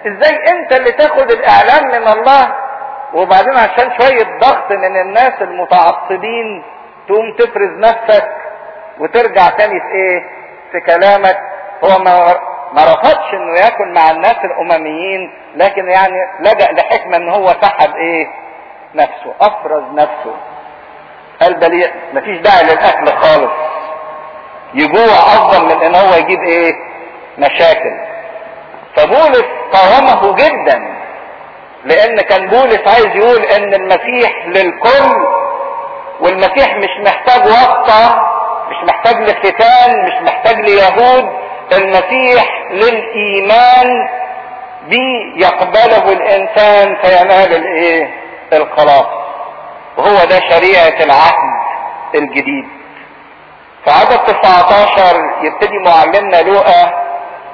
ازاي انت اللي تاخد الاعلان من الله وبعدين عشان شوية ضغط من الناس المتعصبين تقوم تفرز نفسك وترجع تاني في ايه في كلامك هو ما ما رفضش انه ياكل مع الناس الامميين لكن يعني لجأ لحكمة ان هو سحب ايه نفسه افرز نفسه قال ده مفيش داعي للاكل خالص يجوع افضل من ان هو يجيب ايه مشاكل فبولس قاومه جدا لان كان بولس عايز يقول ان المسيح للكل والمسيح مش محتاج واسطة مش محتاج لختان مش محتاج ليهود المسيح للايمان بي يقبله الانسان فينال الايه الخلاص وهو ده شريعة العهد الجديد في عدد 19 يبتدي معلمنا لوقا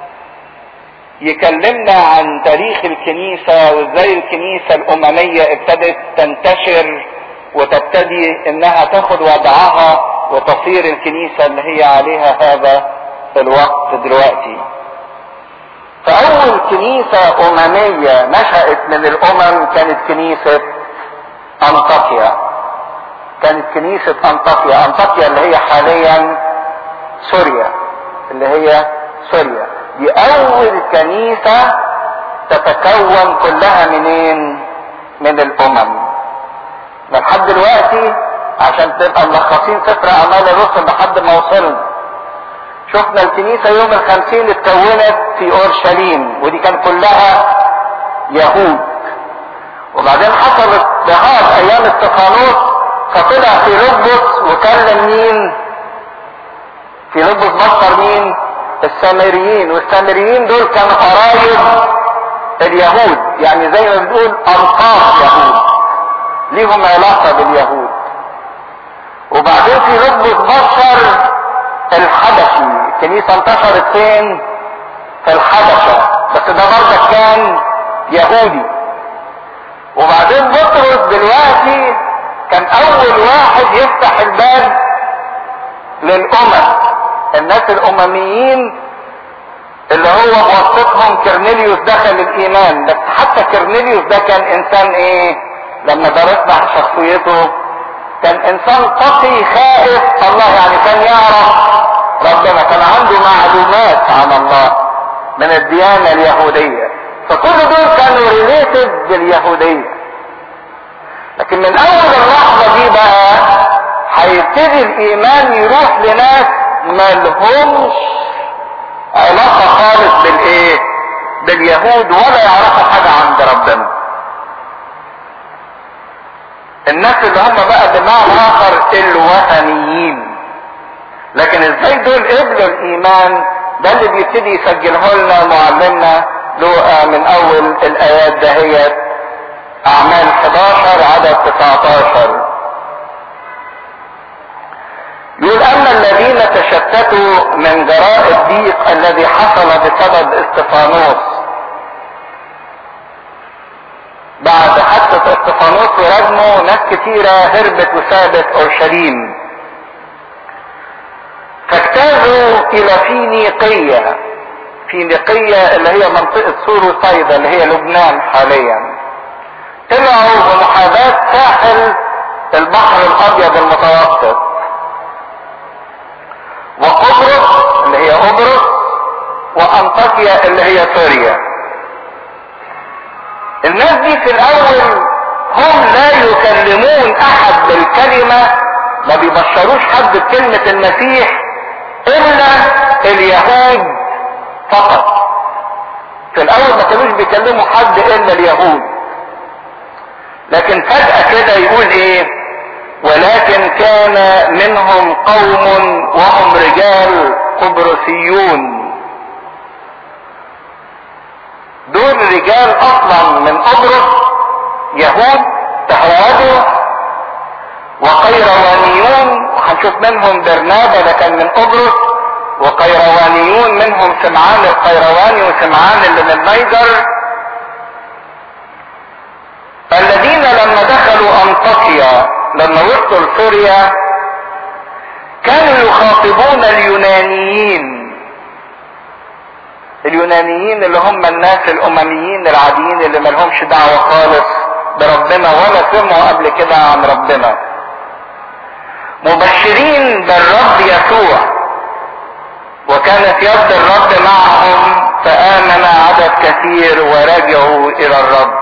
يكلمنا عن تاريخ الكنيسة وازاي الكنيسة الاممية ابتدت تنتشر وتبتدي انها تاخد وضعها وتصير الكنيسة اللي هي عليها هذا الوقت دلوقتي فاول كنيسة اممية نشأت من الامم كانت كنيسة انطاكيا كانت كنيسة انطاكيا انطاكيا اللي هي حاليا سوريا اللي هي سوريا دي اول كنيسة تتكون كلها منين من الامم لحد دلوقتي عشان تبقى ملخصين سفر اعمال الرسل لحد ما وصلنا شفنا الكنيسة يوم الخمسين اتكونت في اورشليم ودي كان كلها يهود وبعدين حصل اضطهاد ايام استفانوس فطلع في لبس وكلم مين في لبس بصر مين السامريين والسامريين دول كانوا قرايب اليهود يعني زي ما بنقول انصار يهود ليهم علاقه باليهود وبعدين في لبس بصر الحبشي الكنيسه انتشرت فين في الحبشه بس ده برضه كان يهودي وبعدين بطرس دلوقتي كان اول واحد يفتح الباب للامم الناس الامميين اللي هو بواسطتهم كرنيليوس دخل الايمان بس حتى كرنيليوس ده كان انسان ايه لما درسنا عن شخصيته كان انسان تقي خائف الله يعني كان يعرف ربنا كان عنده معلومات عن الله من الديانة اليهودية فكل دول كانوا ريليتد باليهودية لكن من اول اللحظة دي بقى هيبتدي الايمان يروح لناس ملهمش علاقة خالص بالايه باليهود ولا يعرفوا حاجة عند ربنا الناس اللي هم بقى بمعنى اخر الوثنيين لكن ازاي دول قبلوا الايمان ده اللي بيبتدي يسجله لنا معلمنا لوقا من اول الايات دهيت اعمال 11 عدد 19 يقول اما الذين تشتتوا من جراء الضيق الذي حصل بسبب استفانوس بعد حادثة استفانوس ورجمه ناس كتيرة هربت وسابت اورشليم فاجتازوا الى فينيقية فينيقية اللي هي منطقة سور وصيدا اللي هي لبنان حاليا طلعوا بمحاذاة ساحل البحر الابيض المتوسط وقبرص اللي هي قبرص وانطاكيا اللي هي سوريا الناس دي في الاول هم لا يكلمون احد بالكلمة ما بيبشروش حد بكلمة المسيح الا اليهود فقط في الاول ما كانوش بيكلموا حد الا اليهود لكن فجأة كده يقول ايه ولكن كان منهم قوم وهم رجال قبرصيون دول رجال اصلا من قبرص يهود تهودوا وقيروانيون هنشوف منهم برنابا ده كان من قبرص وقيروانيون منهم سمعان القيرواني وسمعان اللي من نيجر الذين لما دخلوا انطاكيا لما وصلوا لسوريا كانوا يخاطبون اليونانيين اليونانيين اللي هم الناس الامميين العاديين اللي ملهمش دعوة خالص بربنا ولا سمعوا قبل كده عن ربنا مبشرين بالرب يسوع وكانت يد الرب معهم فآمن عدد كثير ورجعوا إلى الرب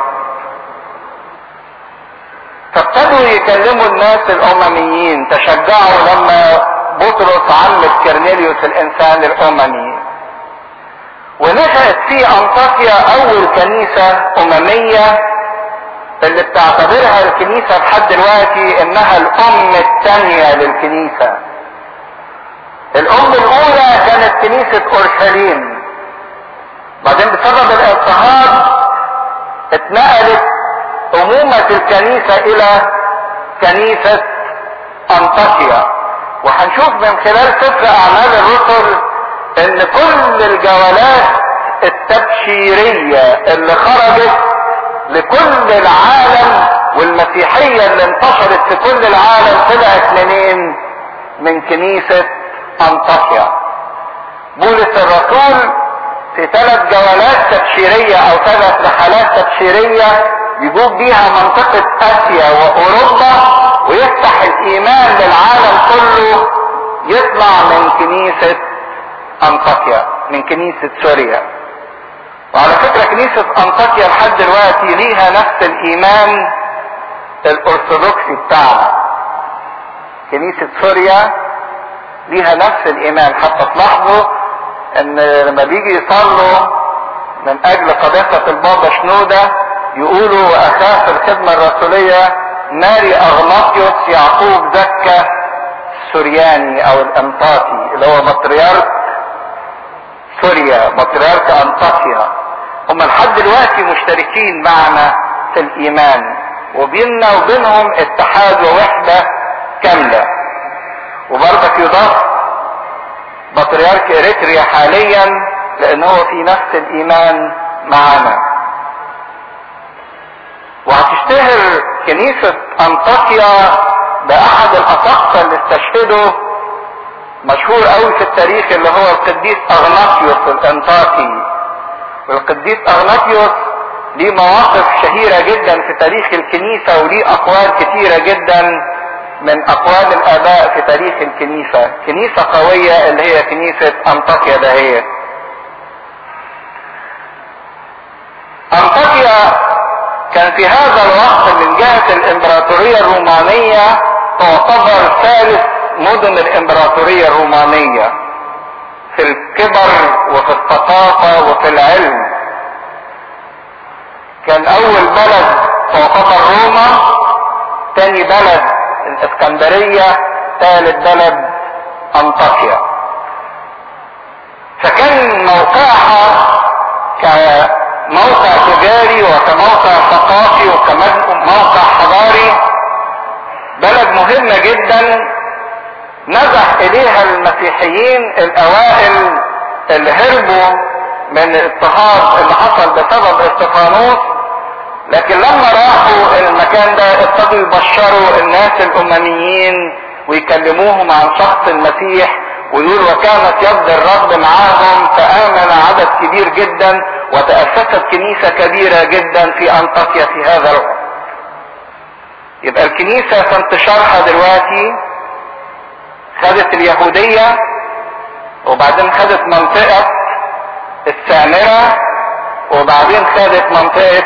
فابتدوا يكلموا الناس الأمميين تشجعوا لما بطرس علم كرنيليوس الإنسان الأممي ونشأت في أنطاكيا أول كنيسة أممية اللي بتعتبرها الكنيسة لحد دلوقتي إنها الأم الثانية للكنيسة. الأم الأولى كانت كنيسة أورشليم. بعدين بسبب الاضطهاد اتنقلت أمومة الكنيسة إلى كنيسة أنطاكيا. وهنشوف من خلال سفر أعمال الرسل ان كل الجولات التبشيرية اللي خرجت لكل العالم والمسيحية اللي انتشرت في كل العالم طلعت منين من كنيسة انطاكيا بولس الرسول في ثلاث جولات تبشيرية او ثلاث رحلات تبشيرية يجوب بيها منطقة اسيا واوروبا ويفتح الايمان للعالم كله يطلع من كنيسة انطاكيا من كنيسة سوريا وعلى فكرة كنيسة انطاكيا لحد دلوقتي ليها نفس الايمان الارثوذكسي بتاعنا كنيسة سوريا ليها نفس الايمان حتى تلاحظوا ان لما بيجي يصلوا من اجل قداسة البابا شنودة يقولوا واخاف الخدمة الرسولية ماري اغناطيوس يعقوب زكا السورياني او الانطاكي اللي هو بطريرك سوريا بطريرك انطاكيا هم لحد دلوقتي مشتركين معنا في الايمان وبيننا وبينهم اتحاد ووحدة كاملة وبرضك يضاف بطريرك اريتريا حاليا لان هو في نفس الايمان معنا وهتشتهر كنيسة انطاكيا باحد الاساقفة اللي استشهدوا مشهور قوي في التاريخ اللي هو القديس اغناطيوس الانطاكي والقديس اغناطيوس ليه مواقف شهيرة جدا في تاريخ الكنيسة وليه اقوال كتيرة جدا من اقوال الاباء في تاريخ الكنيسة كنيسة قوية اللي هي كنيسة انطاكيا دهيت انطاكيا كان في هذا الوقت من جهة الامبراطورية الرومانية تعتبر ثالث مدن الامبراطورية الرومانية في الكبر وفي الثقافة وفي العلم كان اول بلد تعتبر روما تاني بلد الاسكندرية ثالث بلد انطاكيا فكان موقعها كموقع تجاري وكموقع ثقافي وكموقع حضاري بلد مهمة جدا نزح اليها المسيحيين الاوائل اللي هربوا من الاضطهاد اللي حصل بسبب استفانوس لكن لما راحوا المكان ده ابتدوا يبشروا الناس الامميين ويكلموهم عن شخص المسيح ويقول وكانت يد الرب معاهم فامن عدد كبير جدا وتاسست كنيسه كبيره جدا في انطاكيا في هذا الوقت يبقى الكنيسه في انتشارها دلوقتي خدت اليهوديه وبعدين خدت منطقه السامره وبعدين خدت منطقه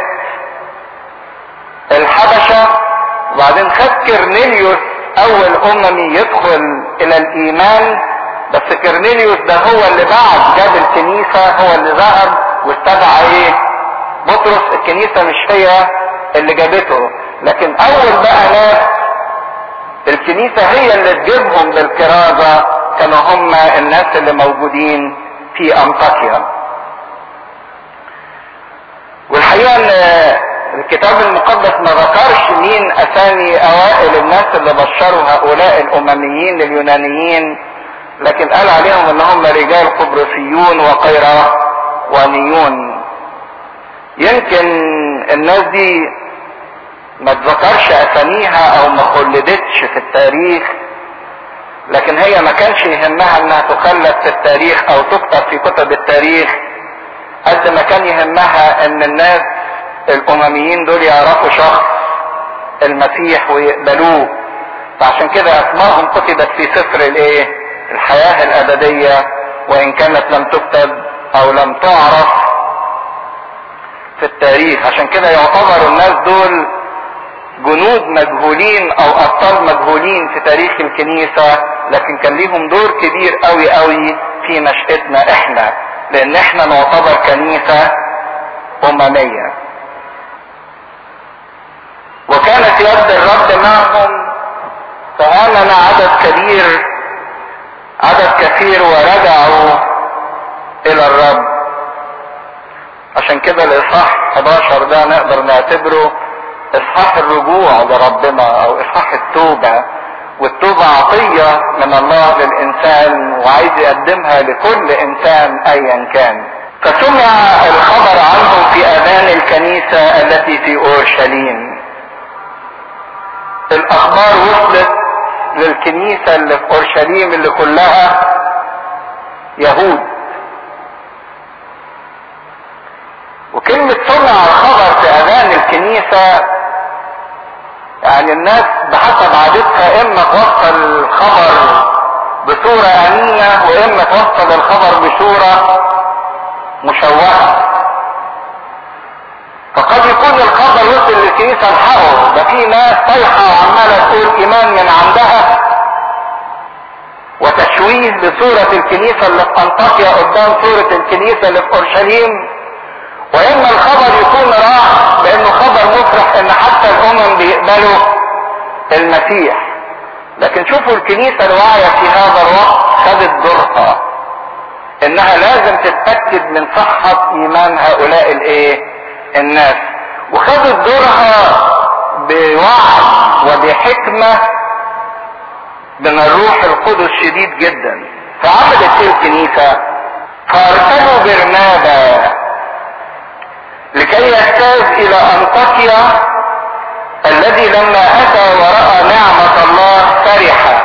الحبشه وبعدين خد كرنيليوس اول اممي يدخل الى الايمان بس كرنيليوس ده هو اللي بعد جاب الكنيسة هو اللي ذهب واستدعى ايه بطرس الكنيسة مش هي اللي جابته لكن اول بقى ناس الكنيسة هي اللي تجيبهم بالكرازة كانوا هم الناس اللي موجودين في انطاكيا والحقيقة ان الكتاب المقدس ما ذكرش مين اسامي اوائل الناس اللي بشروا هؤلاء الامميين اليونانيين لكن قال عليهم ان هم رجال قبرصيون وقيروانيون يمكن الناس دي ما تذكرش اساميها او ما خلدتش في التاريخ لكن هي ما كانش يهمها انها تخلد في التاريخ او تكتب في كتب التاريخ قد ما كان يهمها ان الناس الامميين دول يعرفوا شخص المسيح ويقبلوه فعشان كده اسمائهم كتبت في سفر الايه الحياة الابدية وان كانت لم تكتب او لم تعرف في التاريخ عشان كده يعتبر الناس دول جنود مجهولين او ابطال مجهولين في تاريخ الكنيسة لكن كان ليهم دور كبير قوي قوي في نشأتنا احنا لان احنا نعتبر كنيسة اممية وكانت يد الرب معهم فآمن عدد كبير عدد كثير ورجعوا الى الرب عشان كده الاصحاح 11 ده نقدر نعتبره اصحاح الرجوع لربنا او اصحاح التوبة والتوبة عطية من الله للانسان وعايز يقدمها لكل انسان ايا كان فسمع الخبر عنهم في اذان الكنيسة التي في اورشليم الاخبار وصلت للكنيسة اللي في اورشليم اللي كلها يهود وكلمة سمع الخبر في اذان الكنيسة يعني الناس بحسب عادتها اما توصل الخبر بصورة امينة واما توصل الخبر بصورة مشوهة فقد يكون الخبر وصل للكنيسة الحقه ده في ناس طايحة وعمالة تقول ايمان من عندها وتشويه لصورة الكنيسة اللي في انطاكيا قدام صورة الكنيسة اللي في اورشليم واما الخبر يكون راح لانه خبر مفرح ان حتى الامم بيقبلوا المسيح لكن شوفوا الكنيسة الواعية في هذا الوقت خدت دورها انها لازم تتأكد من صحة ايمان هؤلاء الايه الناس وخدت دورها بوعي وبحكمة من الروح القدس شديد جدا فعملت ايه الكنيسة فارسلوا برنابا لكي يجتاز الى انطاكيا الذي لما اتى وراى نعمة الله فرح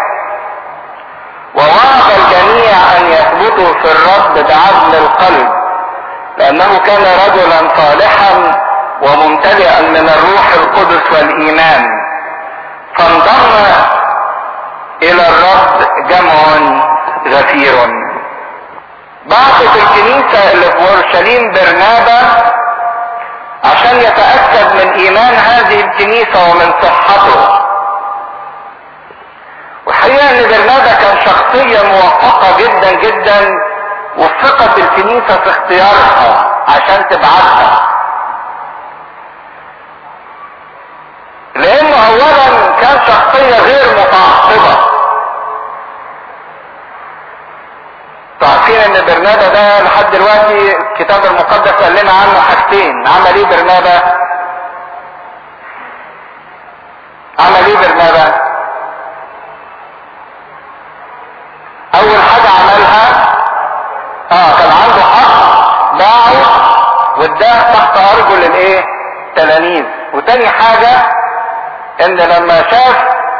ووعد الجميع ان يثبتوا في الرب بعزم القلب لانه كان رجلا صالحا وممتلئا من الروح القدس والايمان فانضم الى الرب جمع غفير بعثت الكنيسة اللي في اورشليم برنابا عشان يتأكد من ايمان هذه الكنيسة ومن صحته والحقيقة ان برنابا كان شخصية موفقة جدا جدا وثقت الكنيسة في اختيارها عشان تبعتها لانه اولا كان شخصية غير متعصبة عارفين ان برنابا ده لحد دلوقتي الكتاب المقدس قال لنا عنه حاجتين عمل ايه برنابا عمل ايه برنابا اول حاجة عملها اه كان عنده حق باعه واداه تحت ارجل الايه تلاميذ وتاني حاجة ان لما شاف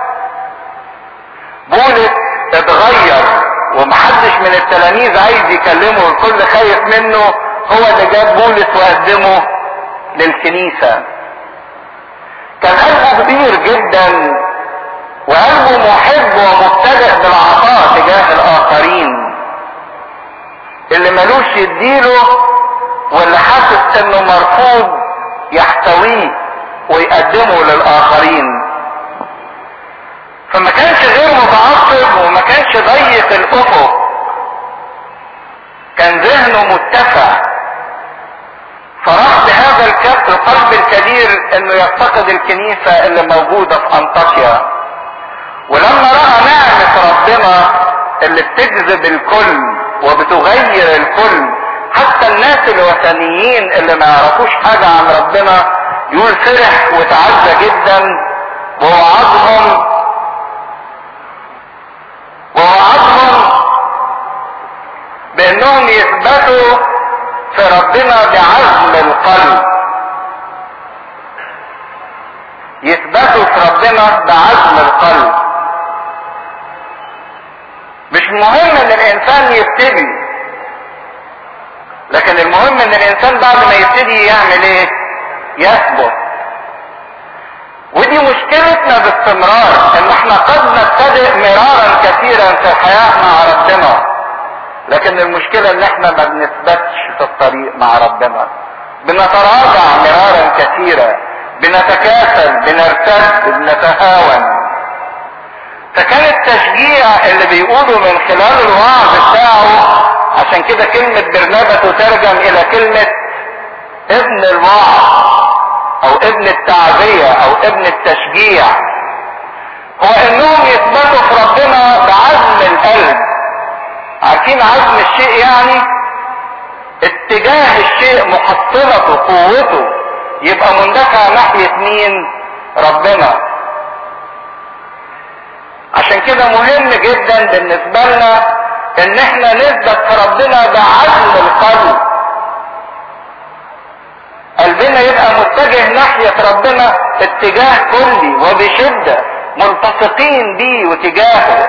بولس اتغير ومحدش من التلاميذ عايز يكلمه والكل خايف منه هو اللي جاب بولس وقدمه للكنيسة كان قلبه كبير جدا وقلبه محب ومبتدئ بالعطاء تجاه الاخرين اللي ملوش يديله واللي حاسس انه مرفوض يحتويه ويقدمه للاخرين فما كانش غير متعصب وما كانش ضيق الافق كان ذهنه متسع فراح بهذا القلب الكبير انه يفتقد الكنيسة اللي موجودة في انطاكيا ولما رأى نعمة ربنا اللي بتجذب الكل وبتغير الكل حتى الناس الوثنيين اللي ما يعرفوش حاجة عن ربنا يقول فرح وتعزى جدا ووعدهم ووعدهم بانهم يثبتوا في ربنا بعزم القلب يثبتوا في ربنا بعزم القلب مش مهم ان الانسان يبتدي لكن المهم ان الانسان بعد ما يبتدي يعمل ايه يثبت ودي مشكلتنا باستمرار ان احنا قد نبتدئ مرارا كثيرا في الحياة مع ربنا لكن المشكلة ان احنا ما بنثبتش في الطريق مع ربنا بنتراجع مرارا كثيرا بنتكاسل بنرتد بنتهاون فكان التشجيع اللي بيقوله من خلال الوعظ بتاعه عشان كده كلمة برنابة تترجم الى كلمة ابن الوعظ او ابن التعزية او ابن التشجيع هو انهم يثبتوا في ربنا بعزم القلب عارفين عزم الشيء يعني اتجاه الشيء محصلته قوته يبقى مندفع ناحية مين ربنا عشان كده مهم جدا بالنسبة لنا ان احنا نثبت في ربنا بعزم القلب قلبنا يبقى متجه ناحية ربنا اتجاه كلي وبشدة ملتصقين بيه وتجاهه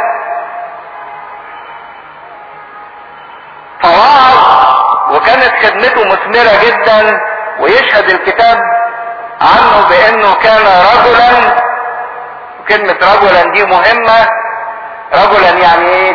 فوعظ وكانت خدمته مثمرة جدا ويشهد الكتاب عنه بانه كان رجلا كلمة رجلا دي مهمة رجلا يعني ايه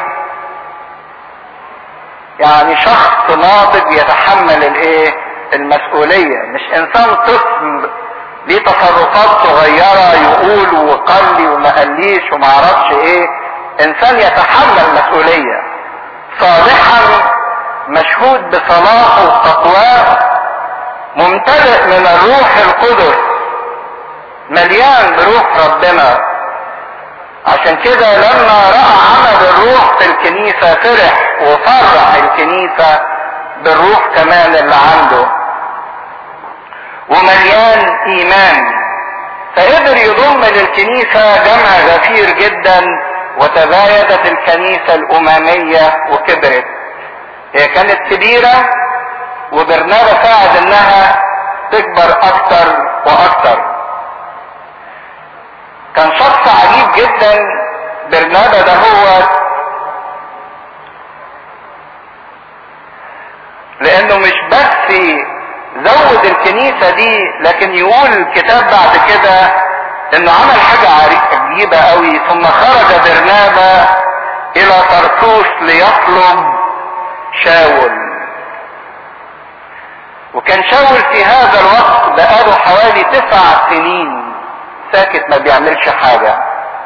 يعني شخص ناضج يتحمل الايه المسؤولية مش انسان طفل ليه تصرفات صغيرة يقول وقال لي وما قاليش وما اعرفش ايه انسان يتحمل مسؤولية صالحا مشهود بصلاحه وتقواه ممتلئ من الروح القدس مليان بروح ربنا عشان كده لما رأى عمل الروح في الكنيسة فرح وفرح الكنيسة بالروح كمان اللي عنده ومليان ايمان فقدر يضم للكنيسة جمع غفير جدا وتزايدت الكنيسة الاممية وكبرت هي كانت كبيرة وبرنابا ساعد انها تكبر اكتر واكتر كان شخص عجيب جدا برنابا ده هو لانه مش بس زود الكنيسة دي لكن يقول الكتاب بعد كده انه عمل حاجة عجيبة قوي ثم خرج برنابا الى طرطوس ليطلب شاول وكان شاول في هذا الوقت بقاله حوالي تسع سنين ساكت ما بيعملش حاجة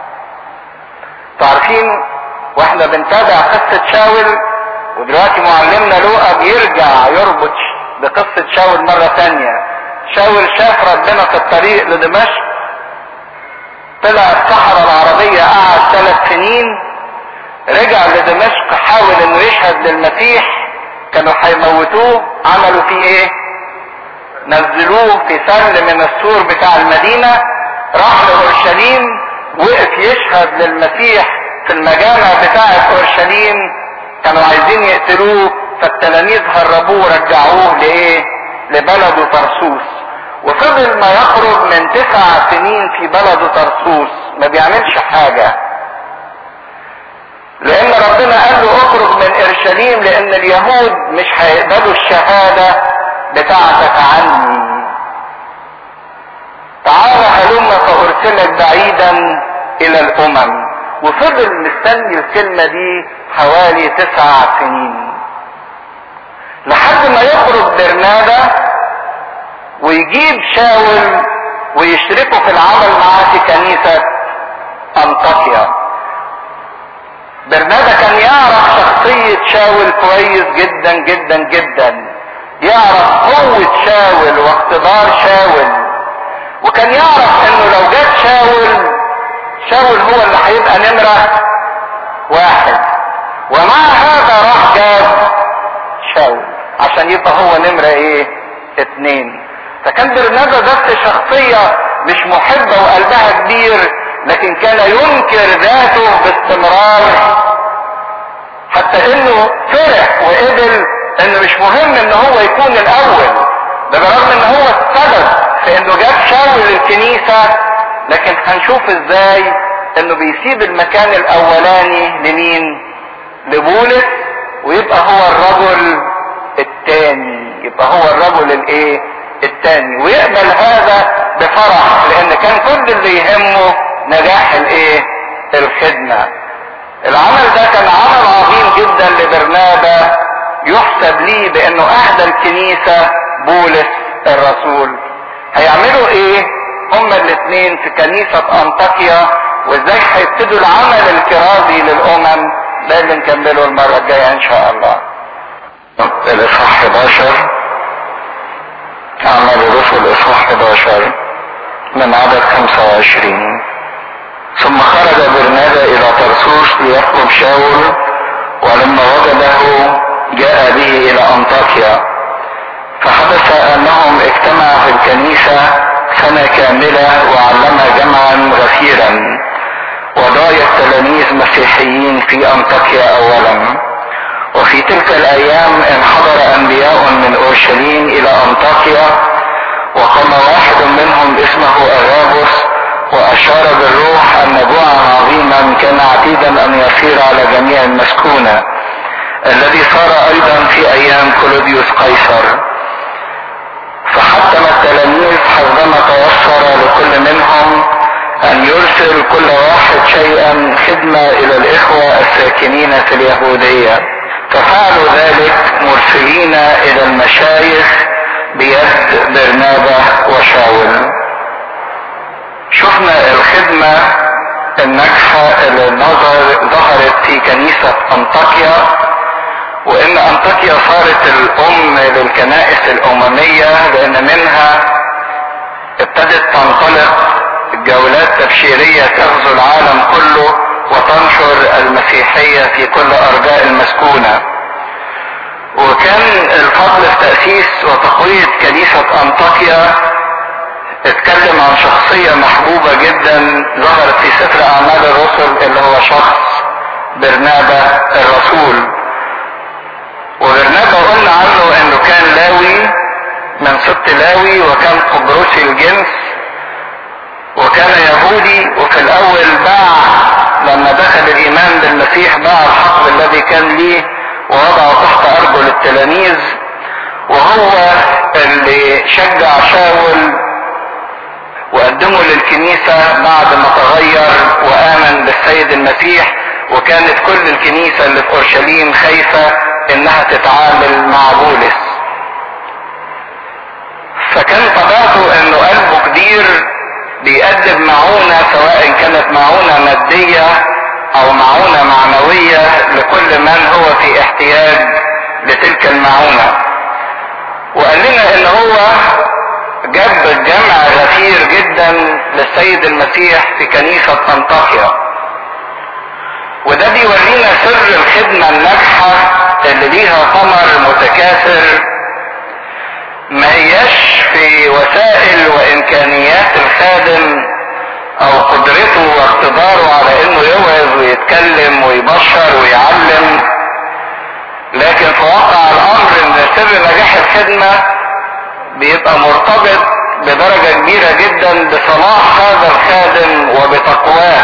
تعرفين واحنا بنتابع قصة شاول ودلوقتي معلمنا لوقا بيرجع يربط بقصة شاول مرة تانية شاول شاف ربنا في الطريق لدمشق طلع الصحراء العربية قعد ثلاث سنين رجع لدمشق حاول انه يشهد للمسيح كانوا هيموتوه عملوا فيه ايه نزلوه في سل من السور بتاع المدينة راح لأورشليم وقف يشهد للمسيح في المجامع بتاعة أورشليم كانوا عايزين يقتلوه فالتلاميذ هربوه ورجعوه لايه لبلده طرسوس وفضل ما يخرج من تسع سنين في بلده طرسوس ما بيعملش حاجة لان ربنا قال له اخرج من اورشليم لان اليهود مش هيقبلوا الشهادة بتاعتك عني تعال هلم فارسلك بعيدا الى الامم وفضل مستني الكلمة دي حوالي تسع سنين لحد ما يخرج برنابا ويجيب شاول ويشركه في العمل معاه في كنيسة انطاكيا برنابا كان يعرف شخصية شاول كويس جدا جدا جدا يعرف قوة شاول واختبار شاول وكان يعرف انه لو جت شاول شاول هو اللي هيبقى نمرة واحد ومع هذا راح جاب شاول عشان يبقى هو نمرة ايه اتنين فكان برنابا بس شخصية مش محبة وقلبها كبير لكن كان ينكر ذاته باستمرار حتى انه فرح وقبل انه مش مهم ان هو يكون الاول ده برغم ان هو السبب في انه جاب شاول الكنيسة لكن هنشوف ازاي انه بيسيب المكان الاولاني لمين لبولس ويبقى هو الرجل التاني يبقى هو الرجل الايه التاني ويقبل هذا بفرح لان كان كل اللي يهمه نجاح الايه الخدمة العمل ده كان عمل عظيم جدا لبرنابا يحسب ليه بانه اهدى الكنيسة بولس الرسول هيعملوا ايه هما الاثنين في كنيسة انطاكيا وازاي هيبتدوا العمل الكرازي للامم ده اللي نكمله المرة الجاية ان شاء الله الاصحاح 11 اعمال الرسل اصحاح 11 من عدد 25 ثم خرج برنابا الى طرسوس ليطلب شاول ولما وجده جاء به الى انطاكيا فحدث انهم اجتمعوا في الكنيسة سنة كاملة وعلم جمعا غفيرا وضايا التلاميذ مسيحيين في انطاكيا اولا وفي تلك الايام انحدر انبياء من اورشليم الى انطاكيا وقام واحد منهم اسمه اغابوس واشار بالروح ان جوعا عظيما كان عتيدا ان يصير على جميع المسكونة الذي صار ايضا في ايام كلوديوس قيصر فحتم التلاميذ حسبما تيسر لكل منهم ان يرسل كل واحد شيئا خدمة الى الاخوة الساكنين في اليهودية ففعلوا ذلك مرسلين الى المشايخ بيد برنابا وشاول شفنا الخدمة الناجحة اللي نظر ظهرت في كنيسة انطاكيا وان انطاكيا صارت الام للكنائس الاممية لان منها ابتدت تنطلق جولات تبشيرية تغزو العالم كله وتنشر المسيحية في كل ارجاء المسكونة وكان الفضل في تأسيس وتقوية كنيسة انطاكيا اتكلم عن شخصية محبوبة جدا ظهرت في سفر اعمال الرسل اللي هو شخص برنابا الرسول وبرنابا قلنا عنه انه كان لاوي من سبط لاوي وكان قبرصي الجنس وكان يهودي وفي الاول باع لما دخل الايمان بالمسيح باع الحقل الذي كان ليه ووضعه تحت ارجل التلاميذ وهو اللي شجع شاول وقدمه للكنيسة بعد ما تغير وآمن بالسيد المسيح وكانت كل الكنيسة اللي في أورشليم خايفة إنها تتعامل مع بولس فكان طبيعته إنه قلبه كبير بيقدم معونة سواء كانت معونة مادية أو معونة معنوية لكل من هو في احتياج لتلك المعونة وقال لنا إن هو جاب جمع غفير جدا للسيد المسيح في كنيسة انطاكيا وده بيورينا سر الخدمة الناجحة اللي ليها ثمر متكاثر ما هياش في وسائل وامكانيات الخادم او قدرته واقتداره على انه يوعظ ويتكلم ويبشر ويعلم لكن في واقع الامر ان سر نجاح الخدمه بيبقى مرتبط بدرجة كبيرة جدا بصلاح هذا الخادم وبتقواه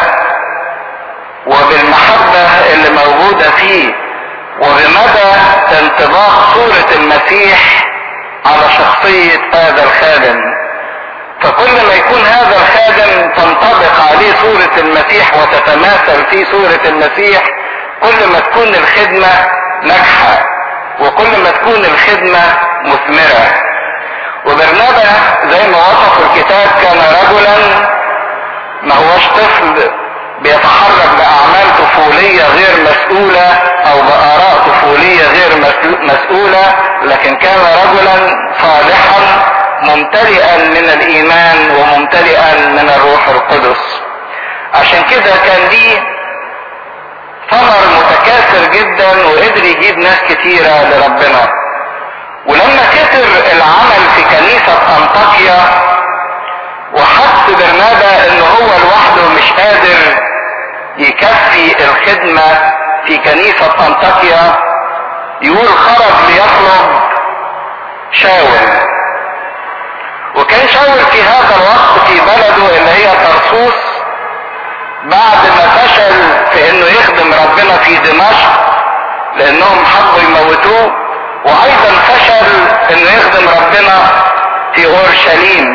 وبالمحبة اللي موجودة فيه وبمدى انطباق صورة المسيح على شخصية هذا الخادم فكل ما يكون هذا الخادم تنطبق عليه صورة المسيح وتتماثل في صورة المسيح كل ما تكون الخدمة ناجحة وكل ما تكون الخدمة مثمرة وبرنابا زي ما وصف الكتاب كان رجلا ما هوش طفل بيتحرك بأعمال طفولية غير مسؤولة أو بآراء طفولية غير مسؤولة لكن كان رجلا صالحا ممتلئا من الإيمان وممتلئا من الروح القدس عشان كده كان ليه ثمر متكاثر جدا وقدر يجيب ناس كتيرة لربنا ولما كتر العمل في كنيسة انطاكيا وحس برنابا ان هو لوحده مش قادر يكفي الخدمة في كنيسة انطاكيا يقول خرج ليطلب شاول وكان شاول في هذا الوقت في بلده اللي هي طرسوس بعد ما فشل في انه يخدم ربنا في دمشق لانهم حبوا يموتوه وايضا فشل انه يخدم ربنا في اورشليم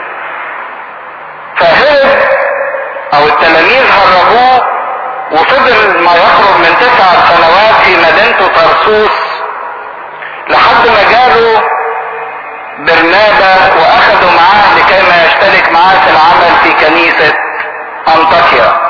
فهرب او التلاميذ هربوه وفضل ما يقرب من تسع سنوات في مدينته طرسوس لحد ما جاله برنابا واخدوا معاه لكي ما يشترك معاه في العمل في كنيسة انطاكيا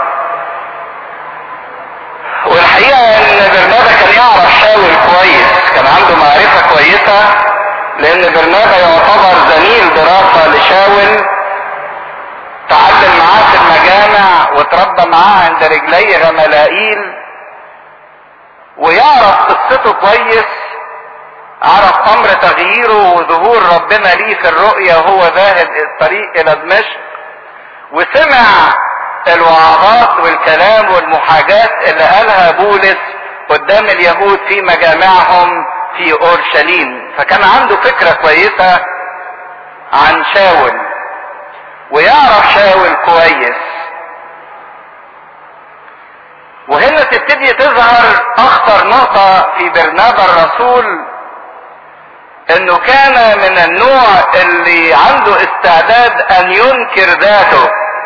والحقيقة ان برنابا كان يعرف شاول كويس كان عنده معرفة كويسة لان برنابا يعتبر زميل دراسة لشاول تعلم معاه في المجامع وتربى معاه عند رجلي غملائيل ويعرف قصته كويس عرف امر تغييره وظهور ربنا ليه في الرؤيا وهو ذاهب الطريق الى دمشق وسمع الوعظات والكلام والمحاجات اللي قالها بولس قدام اليهود في مجامعهم في اورشليم فكان عنده فكرة كويسة عن شاول ويعرف شاول كويس وهنا تبتدي تظهر اخطر نقطة في برنابا الرسول انه كان من النوع اللي عنده استعداد ان ينكر ذاته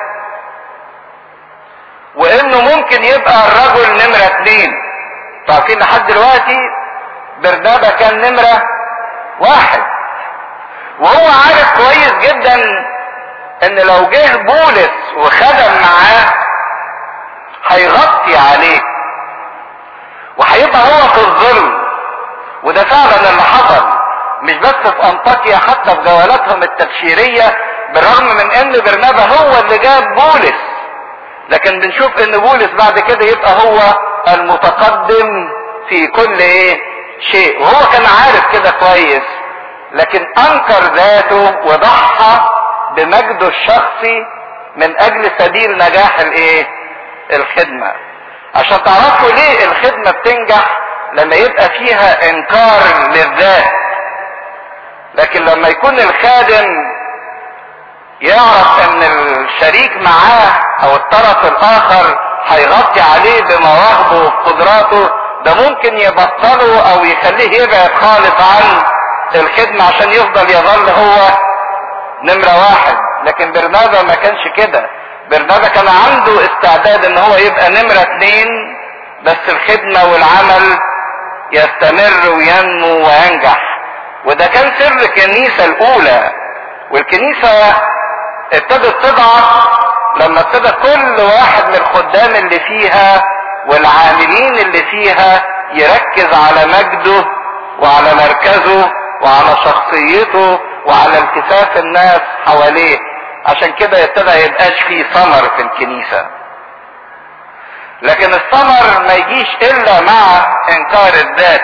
وانه ممكن يبقى الرجل نمرة اتنين تعرفين لحد دلوقتي برنابا كان نمرة واحد وهو عارف كويس جدا ان لو جه بولس وخدم معاه هيغطي عليه وهيبقى هو في الظل وده فعلا اللي حصل مش بس في انطاكيا حتى في جولاتهم التبشيرية بالرغم من ان برنابا هو اللي جاب بولس لكن بنشوف ان بولس بعد كده يبقى هو المتقدم في كل ايه شيء وهو كان عارف كده كويس لكن انكر ذاته وضحى بمجده الشخصي من اجل سبيل نجاح الايه الخدمة عشان تعرفوا ليه الخدمة بتنجح لما يبقى فيها انكار للذات لكن لما يكون الخادم يعرف ان الشريك معاه او الطرف الاخر هيغطي عليه بمواهبه وقدراته ده ممكن يبطله او يخليه يبعد خالص عن الخدمة عشان يفضل يظل هو نمرة واحد لكن برنابا ما كانش كده برنابا كان عنده استعداد ان هو يبقى نمرة اتنين بس الخدمة والعمل يستمر وينمو وينجح وده كان سر الكنيسة الاولى والكنيسة ابتدت تضعف لما ابتدى كل واحد من الخدام اللي فيها والعاملين اللي فيها يركز على مجده وعلى مركزه وعلى شخصيته وعلى التفاف الناس حواليه عشان كده ابتدى يبقاش فيه ثمر في الكنيسة لكن الثمر ما يجيش الا مع انكار الذات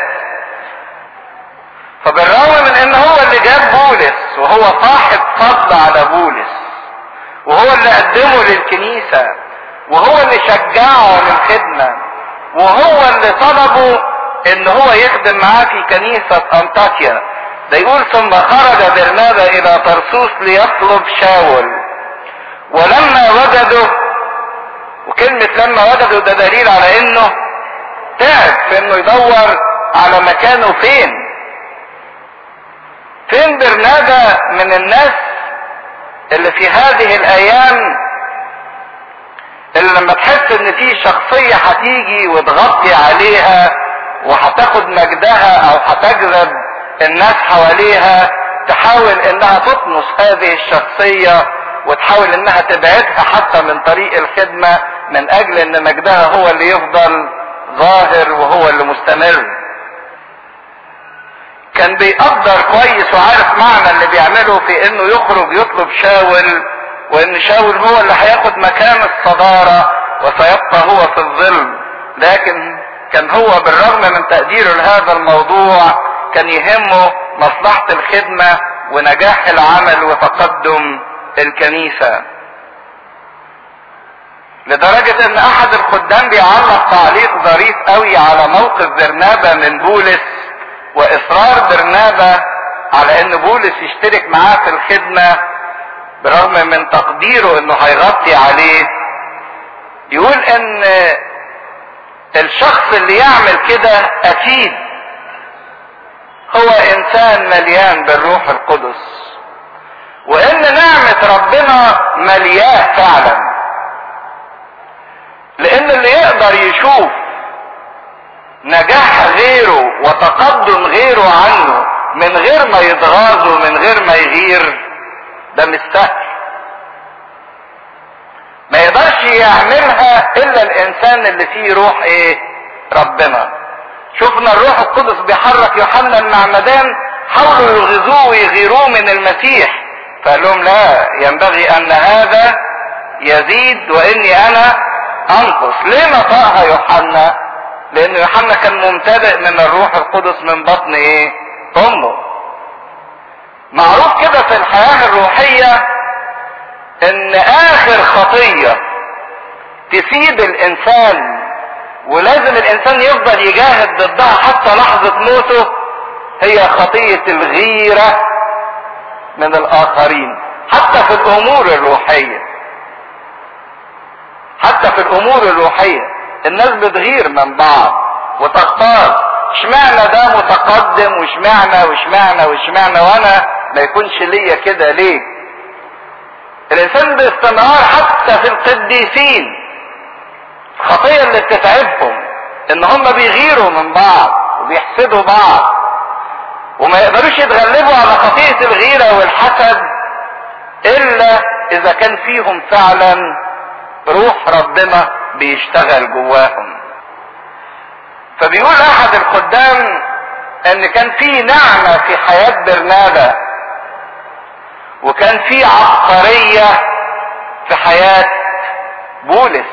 فبالرغم من ان هو اللي جاب بولس وهو صاحب فضل على بولس وهو اللي قدمه للكنيسة وهو اللي شجعه للخدمة وهو اللي طلبه ان هو يخدم معاه في كنيسة انطاكيا ده يقول ثم خرج برنابا الى طرسوس ليطلب شاول ولما وجده وكلمة لما وجده ده دليل على انه تعب في انه يدور على مكانه فين فين برنابا من الناس اللي في هذه الايام اللي لما تحس ان في شخصية هتيجي وتغطي عليها وهتاخد مجدها او هتجذب الناس حواليها تحاول انها تطمس هذه الشخصية وتحاول انها تبعدها حتى من طريق الخدمة من اجل ان مجدها هو اللي يفضل ظاهر وهو اللي مستمر كان بيقدر كويس وعارف معنى اللي بيعمله في انه يخرج يطلب شاول وان شاول هو اللي هياخد مكان الصدارة وسيبقى هو في الظل لكن كان هو بالرغم من تقديره لهذا الموضوع كان يهمه مصلحة الخدمة ونجاح العمل وتقدم الكنيسة لدرجة ان احد الخدام بيعلق تعليق ظريف قوي على موقف برنابا من بولس واصرار برنابا على ان بولس يشترك معاه في الخدمة برغم من تقديره انه هيغطي عليه يقول ان الشخص اللي يعمل كده اكيد هو انسان مليان بالروح القدس وان نعمة ربنا ملياه فعلا لان اللي يقدر يشوف نجاح غيره وتقدم غيره عنه من غير ما يتغاظ ومن غير ما يغير ده مش سهل ما يقدرش يعملها الا الانسان اللي فيه روح ايه ربنا شفنا الروح القدس بيحرك يوحنا المعمدان حاولوا يغيظوه ويغيروه من المسيح فقال لهم لا ينبغي ان هذا يزيد واني انا انقص ليه نطقها يوحنا لان يوحنا كان ممتلئ من الروح القدس من بطن ايه امه معروف كده في الحياة الروحية ان اخر خطية تسيب الانسان ولازم الانسان يفضل يجاهد ضدها حتى لحظة موته هي خطية الغيرة من الاخرين حتى في الامور الروحية حتى في الامور الروحية الناس بتغير من بعض وتختار اشمعنى ده متقدم واشمعنى واشمعنى واشمعنى وانا ما يكونش ليا كده ليه الانسان باستمرار حتى في القديسين الخطية اللي بتتعبهم ان هم بيغيروا من بعض وبيحسدوا بعض وما يقدروش يتغلبوا على خطية الغيرة والحسد الا اذا كان فيهم فعلا روح ربنا بيشتغل جواهم فبيقول احد الخدام ان كان في نعمة في حياة برنابا وكان في عبقرية في حياة بولس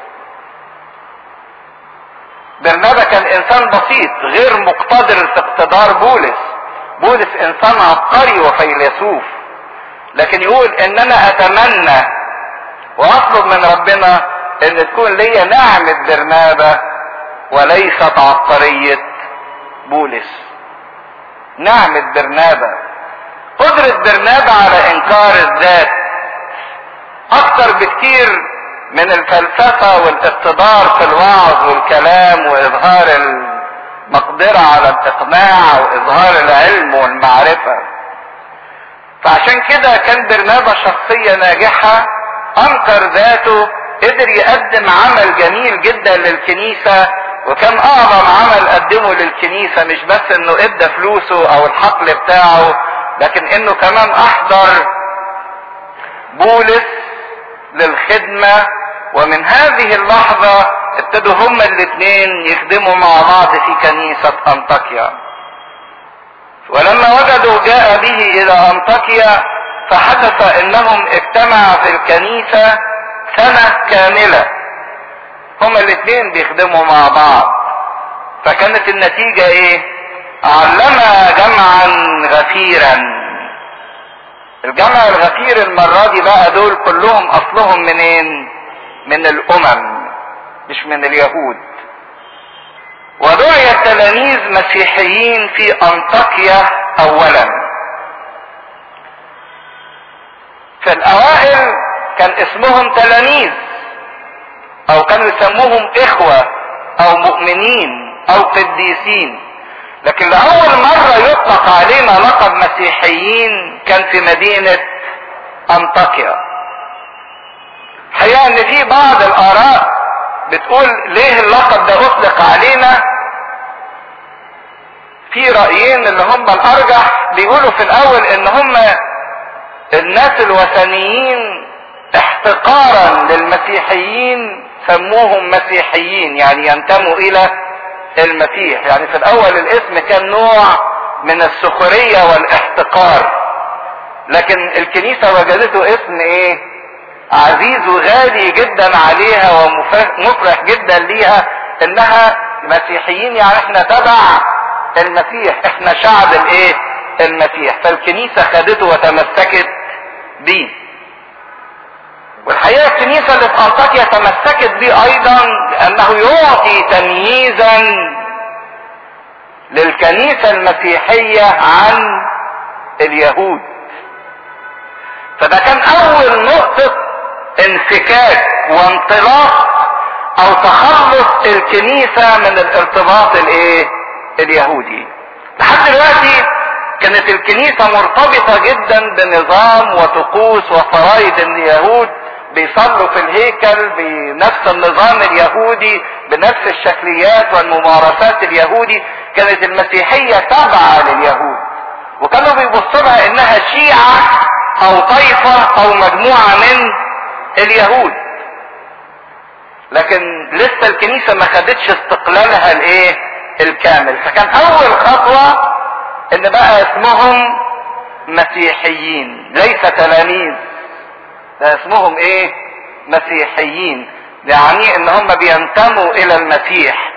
برنابا كان انسان بسيط غير مقتدر في اقتدار بولس بولس انسان عبقري وفيلسوف لكن يقول ان انا اتمنى واطلب من ربنا ان تكون ليا نعمة برنابا وليست عبقرية بولس نعمة برنابا قدرة برنابا على انكار الذات اكتر بكتير من الفلسفة والاقتدار في الوعظ والكلام واظهار المقدرة على الاقناع واظهار العلم والمعرفة فعشان كده كان برنابا شخصية ناجحة انكر ذاته قدر يقدم عمل جميل جدا للكنيسة وكان اعظم عمل قدمه للكنيسة مش بس انه ادى فلوسه او الحقل بتاعه لكن انه كمان احضر بولس للخدمة ومن هذه اللحظة ابتدوا هما الاثنين يخدموا مع بعض في كنيسة انطاكيا ولما وجدوا جاء به الى انطاكيا فحدث انهم اجتمعوا في الكنيسة سنة كاملة هما الاثنين بيخدموا مع بعض فكانت النتيجة ايه علم جمعا غفيرا الجمع الغفير المرة دي بقى دول كلهم اصلهم منين من الامم مش من اليهود ودعي التلاميذ مسيحيين في انطاكيا اولا في الاوائل كان اسمهم تلاميذ او كانوا يسموهم اخوة او مؤمنين او قديسين لكن لاول مرة يطلق علينا لقب مسيحيين كان في مدينة انطاكيا حقيقة ان في بعض الاراء بتقول ليه اللقب ده اطلق علينا في رأيين اللي هم الارجح بيقولوا في الاول ان هم الناس الوثنيين احتقارا للمسيحيين سموهم مسيحيين يعني ينتموا الى المسيح يعني في الاول الاسم كان نوع من السخرية والاحتقار لكن الكنيسة وجدته اسم ايه عزيز وغالي جدا عليها ومفرح جدا ليها انها مسيحيين يعني احنا تبع المسيح احنا شعب الايه المسيح فالكنيسة خدته وتمسكت بيه والحقيقة الكنيسة اللي في انطاكيا تمسكت بيه ايضا لانه يعطي تمييزا للكنيسة المسيحية عن اليهود فده كان اول نقطة انفكاك وانطلاق او تخلص الكنيسة من الارتباط الايه اليهودي لحد دلوقتي كانت الكنيسة مرتبطة جدا بنظام وطقوس وفرائض اليهود بيصلوا في الهيكل بنفس النظام اليهودي بنفس الشكليات والممارسات اليهودي كانت المسيحية تابعة لليهود وكانوا بيبصوا لها انها شيعة او طائفة او مجموعة من اليهود لكن لسه الكنيسة ما خدتش استقلالها الايه الكامل فكان اول خطوة ان بقى اسمهم مسيحيين ليس تلاميذ ده اسمهم ايه مسيحيين يعني ان هم بينتموا الى المسيح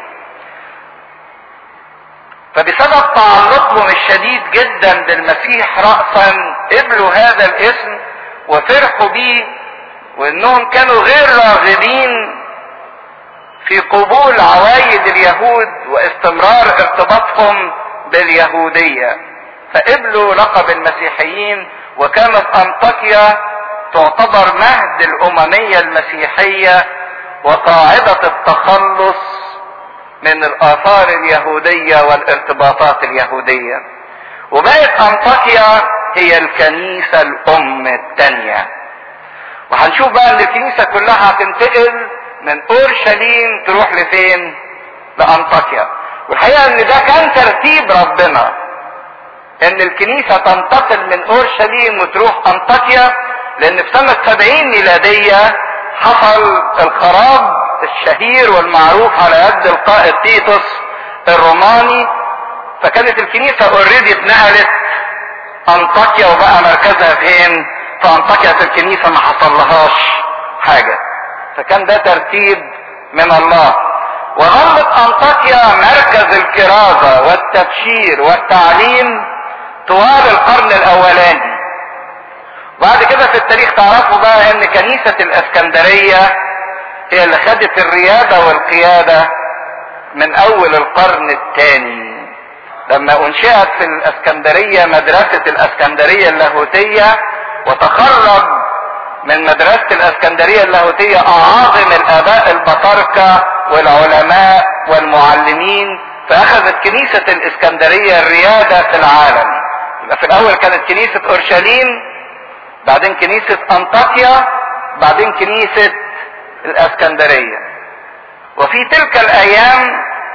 فبسبب تعلقهم الشديد جدا بالمسيح رأسا قبلوا هذا الاسم وفرحوا بيه وانهم كانوا غير راغبين في قبول عوايد اليهود واستمرار ارتباطهم باليهودية فقبلوا لقب المسيحيين وكانت انطاكيا تعتبر مهد الاممية المسيحية وقاعدة التخلص من الاثار اليهودية والارتباطات اليهودية وبقت انطاكيا هي الكنيسة الام الثانية وهنشوف بقى ان الكنيسة كلها هتنتقل من اورشليم تروح لفين لانطاكيا والحقيقة ان ده كان ترتيب ربنا ان الكنيسة تنتقل من اورشليم وتروح انطاكيا لان في سنة سبعين ميلادية حصل الخراب الشهير والمعروف على يد القائد تيتوس الروماني فكانت الكنيسة اوريدي اتنقلت انطاكيا وبقى مركزها فين في انطاكيا في الكنيسة ما حصلهاش حاجة فكان ده ترتيب من الله وظلت انطاكيا مركز الكرازة والتبشير والتعليم طوال القرن الاولاني بعد كده في التاريخ تعرفوا بقى ان كنيسة الاسكندرية هي اللي خدت الريادة والقيادة من اول القرن الثاني لما انشئت في الاسكندرية مدرسة الاسكندرية اللاهوتية وتخرج من مدرسة الاسكندرية اللاهوتية اعاظم الاباء البطاركة والعلماء والمعلمين فاخذت كنيسة الاسكندرية الريادة في العالم يبقى في الاول كانت كنيسة اورشليم بعدين كنيسة انطاكيا بعدين كنيسة الاسكندرية وفي تلك الايام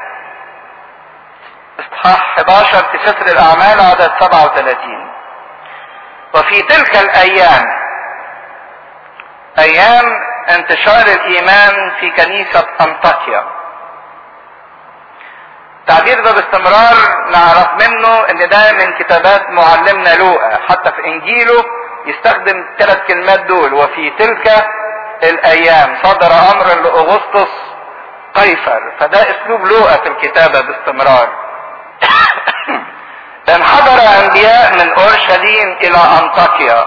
اصحاح 11 في سفر الاعمال عدد 37 وفي تلك الايام ايام انتشار الايمان في كنيسة انطاكيا التعبير ده باستمرار نعرف منه ان ده من كتابات معلمنا لوقا حتى في انجيله يستخدم الثلاث كلمات دول وفي تلك الايام صدر امر لاغسطس قيصر فده اسلوب لوقا في الكتابه باستمرار انحدر انبياء من اورشليم الى انطاكيا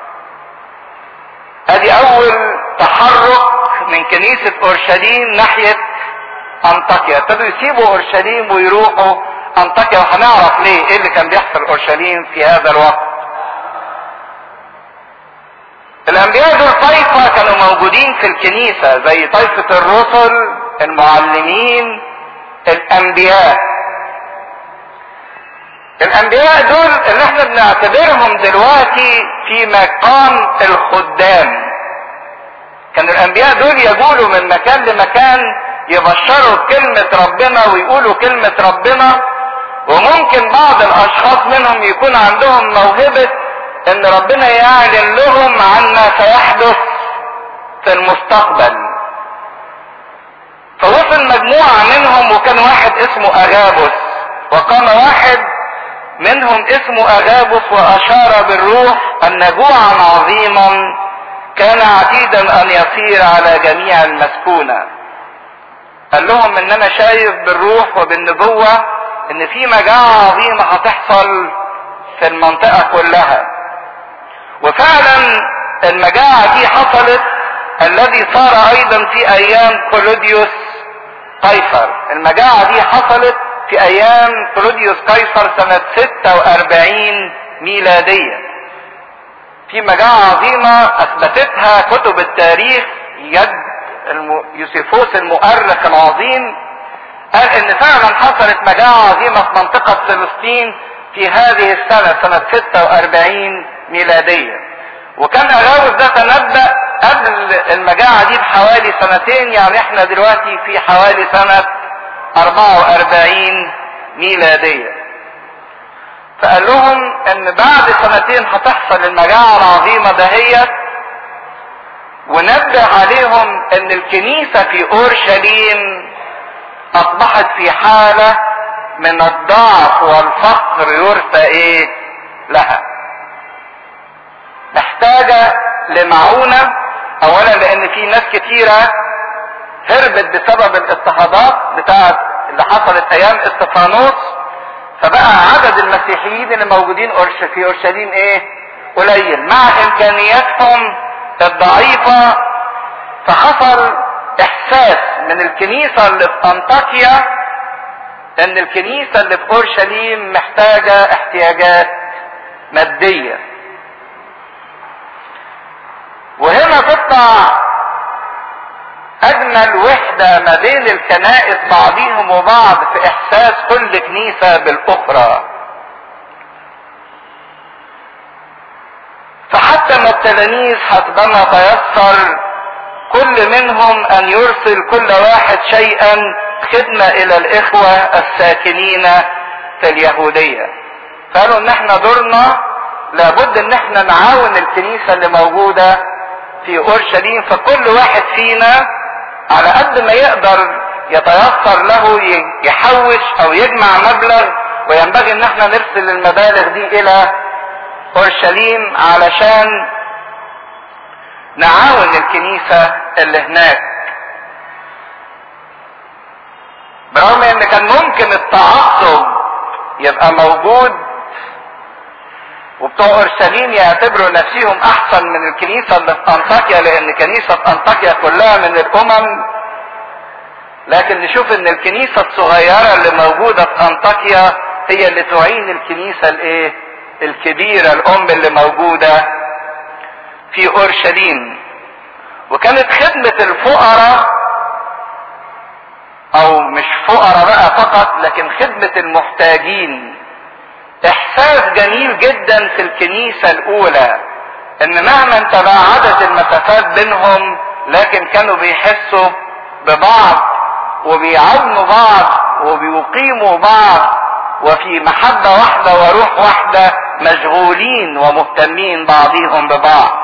ادي اول تحرك من كنيسة اورشليم ناحية انطاكيا ابتدوا يسيبوا اورشليم ويروحوا انطاكيا وهنعرف ليه ايه اللي كان بيحصل اورشليم في هذا الوقت الانبياء دول طائفة كانوا موجودين في الكنيسة زي طائفة الرسل المعلمين الانبياء الانبياء دول اللي احنا بنعتبرهم دلوقتي في مقام الخدام كان الانبياء دول يقولوا من مكان لمكان يبشروا بكلمة ربنا ويقولوا كلمة ربنا وممكن بعض الاشخاص منهم يكون عندهم موهبة ان ربنا يعلن لهم عن ما سيحدث في المستقبل فوصل مجموعة منهم وكان واحد اسمه اغابس وقام واحد منهم اسمه اغابس واشار بالروح ان جوعا عظيما كان عتيدا ان يصير على جميع المسكونة قال لهم ان انا شايف بالروح وبالنبوة ان في مجاعة عظيمة هتحصل في المنطقة كلها وفعلا المجاعة دي حصلت الذي صار ايضا في ايام كلوديوس قيصر المجاعة دي حصلت في ايام كلوديوس قيصر سنة 46 ميلادية في مجاعة عظيمة اثبتتها كتب التاريخ يد يوسيفوس المؤرخ العظيم قال ان فعلا حصلت مجاعة عظيمة في منطقة فلسطين في هذه السنة سنة 46 ميلادية وكان اغاوز ده تنبأ قبل المجاعة دي بحوالي سنتين يعني احنا دلوقتي في حوالي سنة 44 ميلادية فقال لهم ان بعد سنتين هتحصل المجاعة العظيمة دهيت ونبه عليهم ان الكنيسة في اورشليم اصبحت في حالة من الضعف والفقر يرثى ايه لها محتاجة لمعونة اولا لان في ناس كتيرة هربت بسبب الاضطهادات بتاعت اللي حصلت ايام استفانوس فبقى عدد المسيحيين اللي موجودين في اورشليم ايه قليل مع امكانياتهم الضعيفة فحصل احساس من الكنيسة اللي في انطاكيا ان الكنيسة اللي في اورشليم محتاجة احتياجات مادية وهنا تطلع اجمل وحدة ما بين الكنائس بعضهم وبعض في احساس كل كنيسة بالاخرى فحتى ما التلاميذ حسبما تيسر كل منهم ان يرسل كل واحد شيئا خدمة الى الاخوة الساكنين في اليهودية قالوا ان احنا دورنا لابد ان احنا نعاون الكنيسة اللي موجودة في اورشليم فكل واحد فينا على قد ما يقدر يتيسر له يحوش او يجمع مبلغ وينبغي ان احنا نرسل المبالغ دي الى اورشليم علشان نعاون الكنيسة اللي هناك برغم ان كان ممكن التعصب يبقى موجود وبتوع اورشليم يعتبروا نفسهم احسن من الكنيسة اللي في انطاكيا لان كنيسة انطاكيا كلها من الامم لكن نشوف ان الكنيسة الصغيرة اللي موجودة في انطاكيا هي اللي تعين الكنيسة الايه الكبيرة الام اللي موجودة في اورشليم وكانت خدمة الفقراء او مش فقراء بقى فقط لكن خدمة المحتاجين احساس جميل جدا في الكنيسة الاولى ان مهما تباعدت المسافات بينهم لكن كانوا بيحسوا ببعض وبيعاونوا بعض وبيقيموا بعض وفي محبة واحدة وروح واحدة مشغولين ومهتمين بعضهم ببعض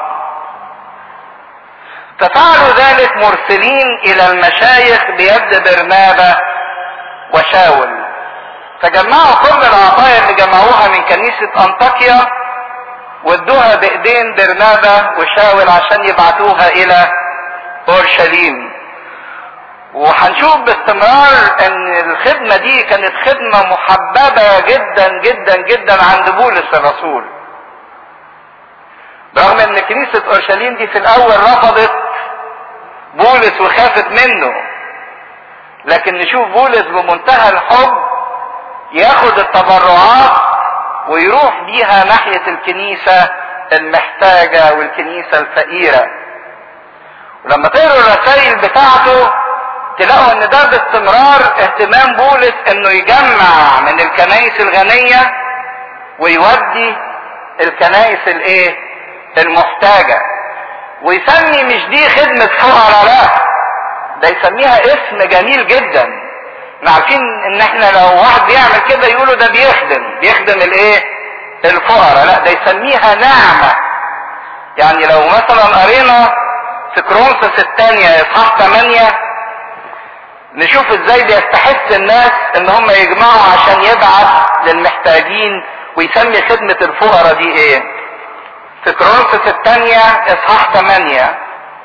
ففعلوا ذلك مرسلين الى المشايخ بيد برنابة وشاول فجمعوا كل العطايا اللي جمعوها من كنيسة انطاكيا وادوها بايدين برنابة وشاول عشان يبعتوها الى اورشليم وهنشوف باستمرار ان الخدمة دي كانت خدمة محببة جدا جدا جدا عند بولس الرسول رغم ان كنيسة اورشليم دي في الاول رفضت بولس وخافت منه لكن نشوف بولس بمنتهى الحب ياخد التبرعات ويروح بيها ناحية الكنيسة المحتاجة والكنيسة الفقيرة ولما تقروا الرسائل بتاعته تلاقوا ان ده باستمرار اهتمام بولس انه يجمع من الكنائس الغنية ويودي الكنائس الايه المحتاجة ويسمي مش دي خدمة فقراء لا ده يسميها اسم جميل جدا احنا عارفين ان احنا لو واحد بيعمل كده يقولوا ده بيخدم بيخدم الايه الفقراء لا ده يسميها نعمة يعني لو مثلا قرينا في كرونسس الثانية اصحاح 8 نشوف ازاي بيستحث الناس ان هم يجمعوا عشان يبعت للمحتاجين ويسمي خدمة الفقراء دي ايه في كرونسس الثانية اصحاح 8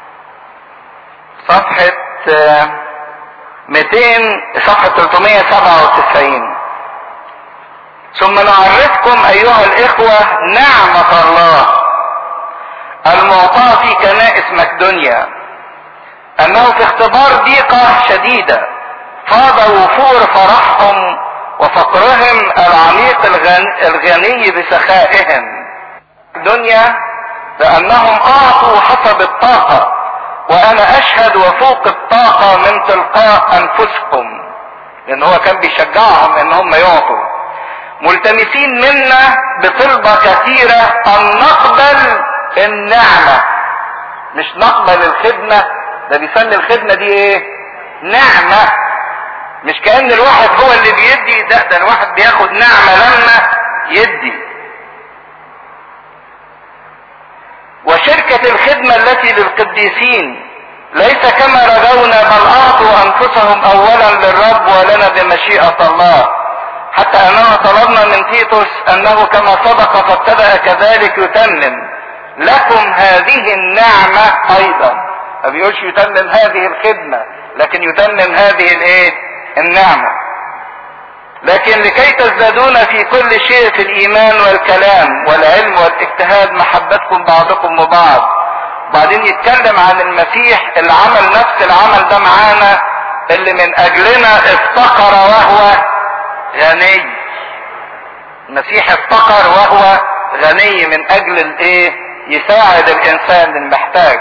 صفحة 200 صفحة 397 ثم نعرفكم ايها الاخوة نعمة الله المعطاة في كنائس مقدونيا انه في اختبار ضيقة شديدة فاض وفور فرحهم وفقرهم العميق الغني, الغني بسخائهم دنيا لانهم اعطوا حسب الطاقة وانا اشهد وفوق الطاقة من تلقاء انفسكم لان هو كان بيشجعهم ان هم يعطوا ملتمسين منا بطلبة كثيرة ان نقبل النعمة مش نقبل الخدمة ده بيسمي الخدمة دي ايه نعمة مش كأن الواحد هو اللي بيدي ده ده الواحد بياخد نعمة لما يدي وشركة الخدمة التي للقديسين ليس كما رجونا بل اعطوا انفسهم اولا للرب ولنا بمشيئة الله حتى اننا طلبنا من تيتوس انه كما صدق فابتدأ كذلك يتمم لكم هذه النعمة ايضا ما بيقولش يتمم هذه الخدمة لكن يتمم هذه الايه النعمة لكن لكي تزدادون في كل شيء في الايمان والكلام والعلم والاجتهاد محبتكم بعضكم وبعض بعدين يتكلم عن المسيح اللي عمل نفس العمل ده معانا اللي من اجلنا افتقر وهو غني المسيح افتقر وهو غني من اجل الايه يساعد الانسان المحتاج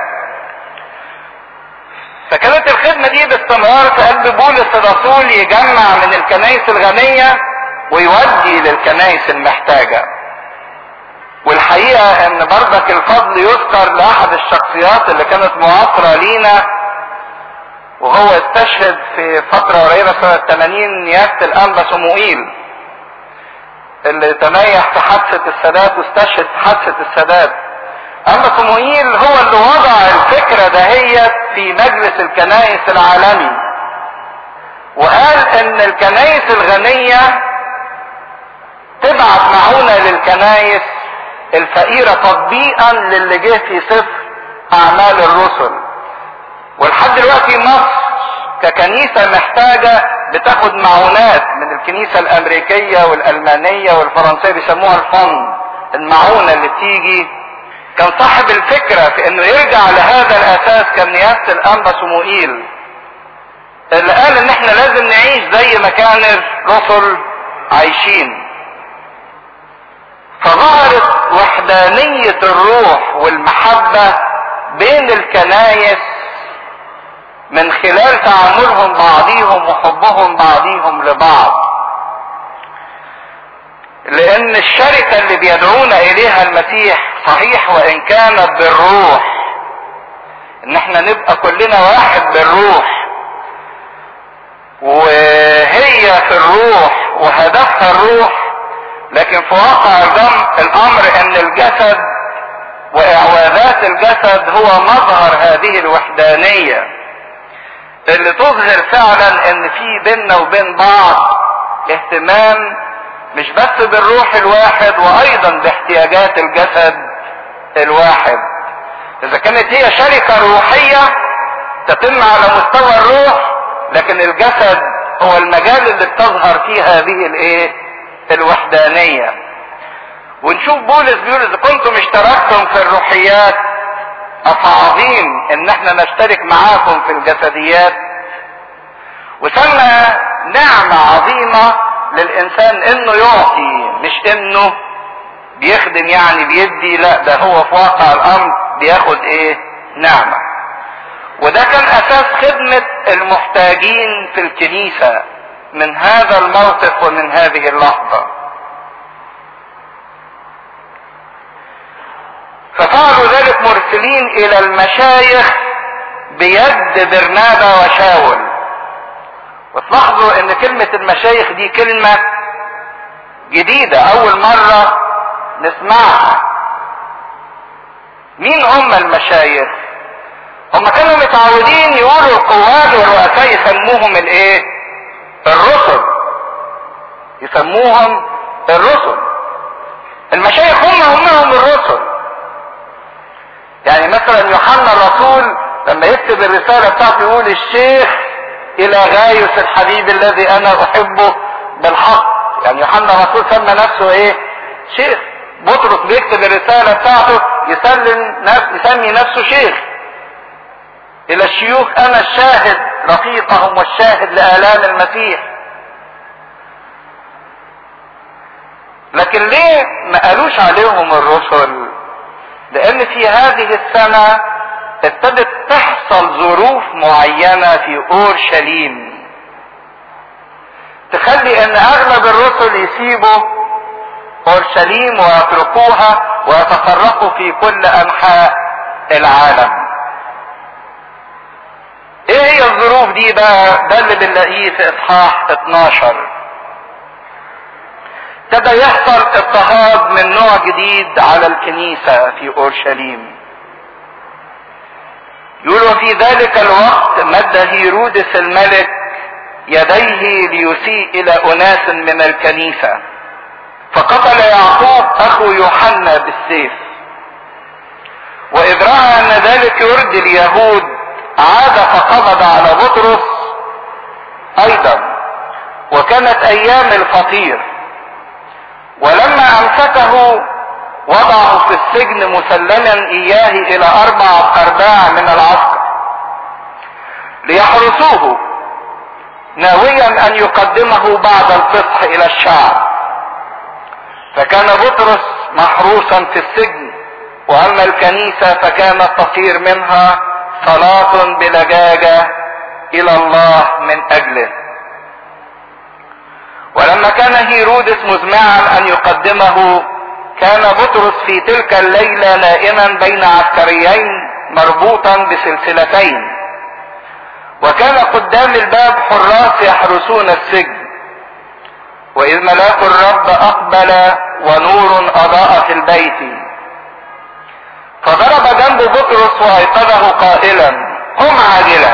فكانت الخدمة دي باستمرار في قلب بولس الرسول يجمع من الكنائس الغنية ويودي للكنائس المحتاجة والحقيقة ان برضك الفضل يذكر لاحد الشخصيات اللي كانت معاصرة لينا وهو استشهد في فترة قريبة سنة 80 نيافة الانبا صموئيل اللي تنيح في حادثة السادات واستشهد في حادثة السادات اما صموئيل هو اللي وضع الفكرة دهيت في مجلس الكنائس العالمي وقال ان الكنائس الغنية تبعت معونة للكنائس الفقيرة تطبيقا للي جه في سفر اعمال الرسل ولحد دلوقتي مصر ككنيسة محتاجة بتاخد معونات من الكنيسة الامريكية والالمانية والفرنسية بيسموها الفن المعونة اللي تيجي كان صاحب الفكرة في انه يرجع لهذا الاساس كان نيافة الانبا صموئيل اللي قال ان احنا لازم نعيش زي ما كان الرسل عايشين فظهرت وحدانية الروح والمحبة بين الكنايس من خلال تعاملهم بعضيهم وحبهم بعضيهم لبعض لان الشركة اللي بيدعونا اليها المسيح صحيح وان كانت بالروح ان احنا نبقى كلنا واحد بالروح وهي في الروح وهدفها الروح لكن في واقع الامر ان الجسد واعوادات الجسد هو مظهر هذه الوحدانية اللي تظهر فعلا ان في بيننا وبين بعض اهتمام مش بس بالروح الواحد وايضا باحتياجات الجسد الواحد اذا كانت هي شركة روحية تتم على مستوى الروح لكن الجسد هو المجال اللي بتظهر فيه هذه الايه الوحدانية ونشوف بولس بيقول اذا كنتم اشتركتم في الروحيات افعظيم ان احنا نشترك معاكم في الجسديات وسمى نعمة عظيمة للانسان انه يعطي مش انه بيخدم يعني بيدي لا ده هو في واقع الامر بياخد ايه نعمة وده كان اساس خدمة المحتاجين في الكنيسة من هذا الموقف ومن هذه اللحظة ففعلوا ذلك مرسلين الى المشايخ بيد برنابا وشاول وتلاحظوا ان كلمة المشايخ دي كلمة جديدة اول مرة نسمعها مين هم المشايخ هم كانوا متعودين يقولوا القواد والرؤساء يسموهم الايه الرسل يسموهم الرسل المشايخ هم هم الرسل يعني مثلا يوحنا الرسول لما يكتب الرسالة بتاعته يقول الشيخ الى غاية الحبيب الذي انا احبه بالحق يعني يوحنا الرسول سمى نفسه ايه شيخ بطرس بيكتب الرسالة بتاعته يسلم نفس يسمي نفسه شيخ الى الشيوخ انا الشاهد رفيقهم والشاهد لآلام المسيح لكن ليه ما قالوش عليهم الرسل لان في هذه السنة ابتدت تحصل ظروف معينة في اورشليم تخلي ان اغلب الرسل يسيبوا اورشليم ويتركوها ويتفرقوا في كل انحاء العالم ايه هي الظروف دي بقى ده اللي بنلاقيه في اصحاح 12 ابتدى يحصل اضطهاد من نوع جديد على الكنيسة في اورشليم يقول وفي ذلك الوقت مد هيرودس الملك يديه ليسيء الى اناس من الكنيسة فقتل يعقوب اخو يوحنا بالسيف واذ راى ان ذلك يرضي اليهود عاد فقبض على بطرس ايضا وكانت ايام الفطير ولما امسكه وضعه في السجن مسلما اياه الى اربعة ارباع من العسكر ليحرسوه ناويا ان يقدمه بعد الفصح الى الشعب فكان بطرس محروسا في السجن واما الكنيسة فكانت تصير منها صلاة بلجاجة الى الله من اجله ولما كان هيرودس مزمعا ان يقدمه كان بطرس في تلك الليلة نائما بين عسكريين مربوطا بسلسلتين وكان قدام الباب حراس يحرسون السجن واذ ملاك الرب اقبل ونور اضاء في البيت فضرب جنب بطرس وايقظه قائلا قم عاجلا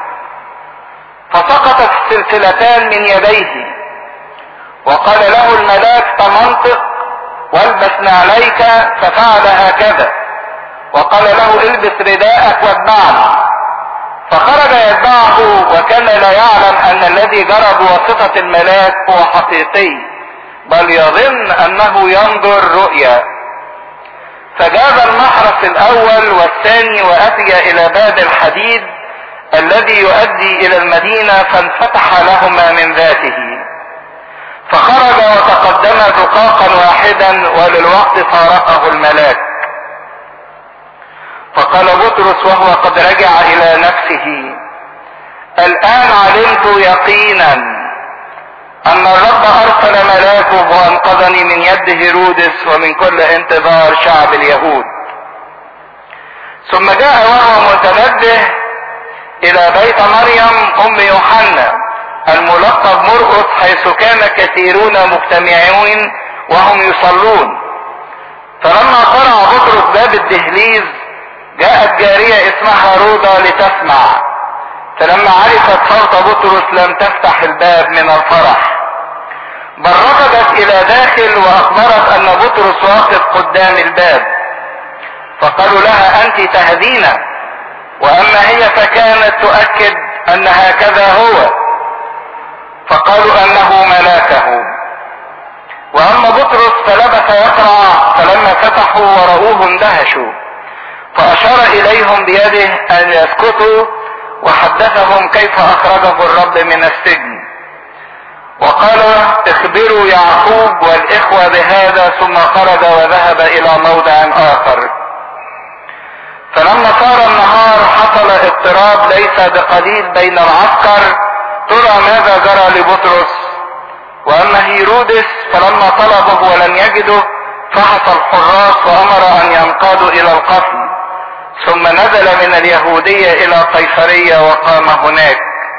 فسقطت السلسلتان من يديه وقال له الملاك تمنطق والبس نعليك ففعل هكذا وقال له البس رداءك واتبعني فخرج يتبعه وكان لا يعلم ان الذي جرى بواسطة الملاك هو حقيقي بل يظن انه ينظر رؤيا فجاب المحرس الاول والثاني واتي الى باب الحديد الذي يؤدي الى المدينة فانفتح لهما من ذاته فخرج وتقدم رقاقا واحدا وللوقت فارقه الملاك فقال بطرس وهو قد رجع الى نفسه الان علمت يقينا ان الرب ارسل ملاكه وانقذني من يد هيرودس ومن كل انتظار شعب اليهود ثم جاء وهو متنبه الى بيت مريم ام يوحنا الملقب مرقس حيث كان كثيرون مجتمعون وهم يصلون فلما قرع بطرس باب الدهليز جاءت جارية اسمها روضة لتسمع فلما عرفت صوت بطرس لم تفتح الباب من الفرح بل ركضت الى داخل واخبرت ان بطرس واقف قدام الباب فقالوا لها انت تهدينا واما هي فكانت تؤكد ان هكذا هو فقالوا انه ملاكه واما بطرس فلبث يقرع فلما فتحوا ورأوه اندهشوا فاشار اليهم بيده ان يسكتوا وحدثهم كيف اخرجه الرب من السجن وقال اخبروا يعقوب والاخوة بهذا ثم خرج وذهب الى موضع اخر فلما صار النهار حصل اضطراب ليس بقليل بين العسكر ترى ماذا جرى لبطرس واما هيرودس فلما طلبه ولم يجده فحص الحراس وامر ان ينقادوا الى القتل ثم نزل من اليهودية الى قيصرية وقام هناك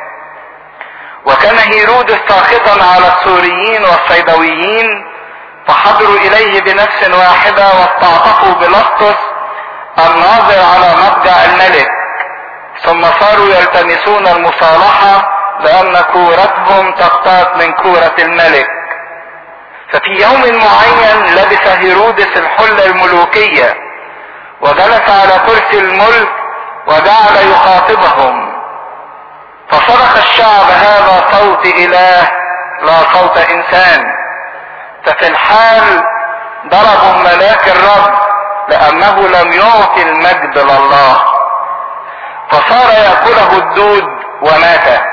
وكان هيرودس ساخطا على السوريين والصيدويين فحضروا اليه بنفس واحدة واستعطفوا بلسطس الناظر على مضجع الملك ثم صاروا يلتمسون المصالحة لان كورتهم تقتات من كورة الملك ففي يوم معين لبس هيرودس الحلة الملوكية وجلس على كرسي الملك وجعل يخاطبهم فصرخ الشعب هذا صوت اله لا صوت انسان ففي الحال ضربوا ملاك الرب لانه لم يعطي المجد لله فصار ياكله الدود ومات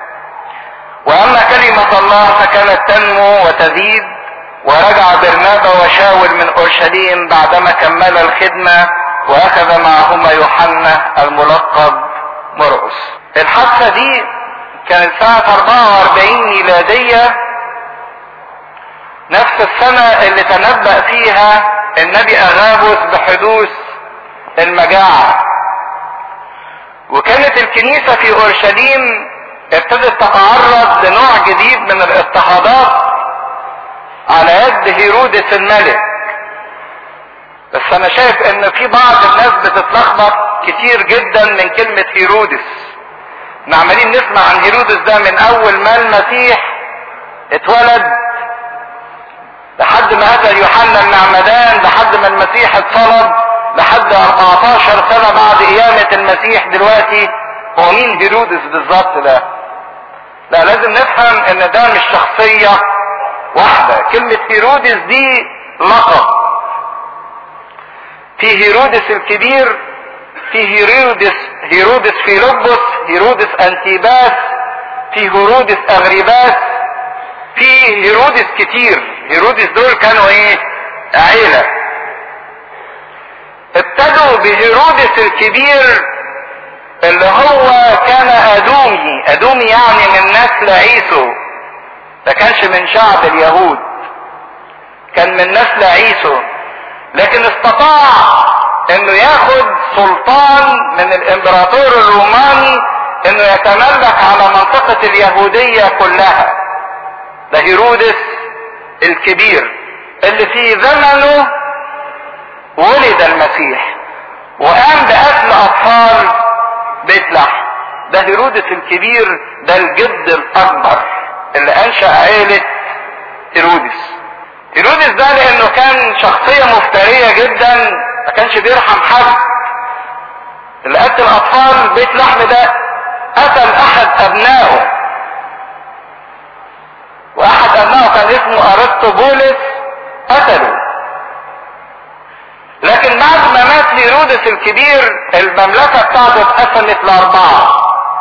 واما كلمة الله فكانت تنمو وتزيد ورجع برنابا وشاول من اورشليم بعدما كمل الخدمة واخذ معهما يوحنا الملقب مرقس الحادثة دي كانت سنة 44 ميلادية نفس السنة اللي تنبأ فيها النبي أغابوس بحدوث المجاعة وكانت الكنيسة في أورشليم ابتدت تتعرض لنوع جديد من الاضطهادات على يد هيرودس الملك بس انا شايف ان في بعض الناس بتتلخبط كتير جدا من كلمة هيرودس احنا عمالين نسمع عن هيرودس ده من اول ما المسيح اتولد لحد ما اتى يوحنا المعمدان لحد ما المسيح اتصلب لحد 14 سنة بعد قيامة المسيح دلوقتي هو مين هيرودس بالظبط ده لا لازم نفهم ان ده مش شخصية واحدة كلمة هيرودس دي لقب في هيرودس الكبير في هيرودس هيرودس فيلبس هيرودس انتيباس في هيرودس اغريباس في هيرودس كتير هيرودس دول كانوا ايه عيلة ابتدوا بهيرودس الكبير اللي هو كان ادومي ادومي يعني من نسل عيسو ما كانش من شعب اليهود كان من نسل عيسو لكن استطاع انه ياخد سلطان من الامبراطور الروماني انه يتملك على منطقة اليهودية كلها ده هيرودس الكبير اللي في زمنه ولد المسيح وقام بقتل اطفال بيت لحم ده هيرودس الكبير ده الجد الاكبر اللي انشأ عيلة هيرودس هيرودس ده لانه كان شخصية مفترية جدا ما كانش بيرحم حد اللي قتل اطفال بيت لحم ده قتل احد ابنائه واحد ابنائه كان اسمه ارسطوبولس قتله لكن بعد ما مات هيرودس الكبير المملكة بتاعته اتقسمت لاربعة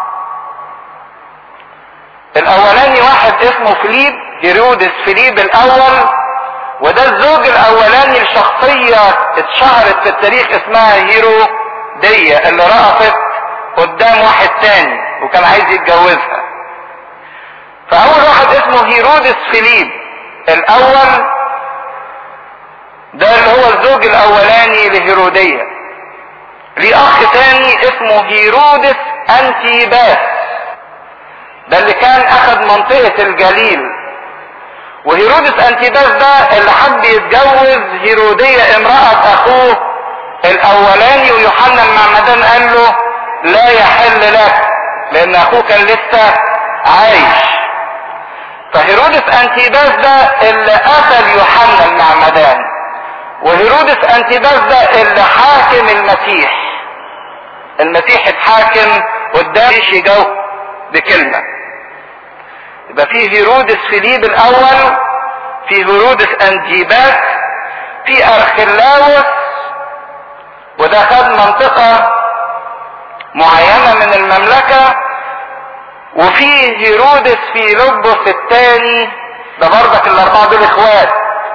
الاولاني واحد اسمه فيليب هيرودس فيليب الاول وده الزوج الاولاني لشخصية اتشهرت في التاريخ اسمها هيرو دية اللي رأفت قدام واحد تاني وكان عايز يتجوزها فاول واحد اسمه هيرودس فيليب الاول ده اللي هو الزوج الاولاني لهيرودية ليه اخ تاني اسمه هيرودس انتيباس ده اللي كان اخذ منطقة الجليل وهيرودس انتيباس ده اللي حب يتجوز هيرودية امرأة اخوه الاولاني ويوحنا المعمدان قال له لا يحل لك لان اخوه كان لسه عايش فهيرودس انتيباس ده اللي قتل يوحنا المعمدان وهيرودس انتيباس ده اللي حاكم المسيح المسيح اتحاكم قدام يجاوب بكلمة يبقى في هيرودس فيليب الاول في هيرودس انتيباس في ارخلاوس وده خد منطقة معينة من المملكة وفي هيرودس في لبس الثاني ده برضك الاربعة دول اخوات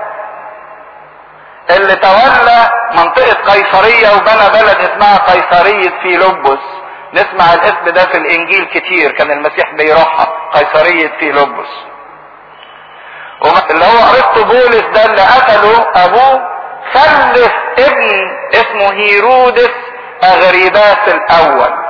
اللي تولى منطقة قيصرية وبنى بلد اسمها قيصرية فيلبس نسمع الاسم ده في الانجيل كتير كان المسيح بيروحها قيصرية فيلبس اللي هو ارسطو بولس ده اللي قتله ابوه خلف ابن اسمه هيرودس اغريباس الاول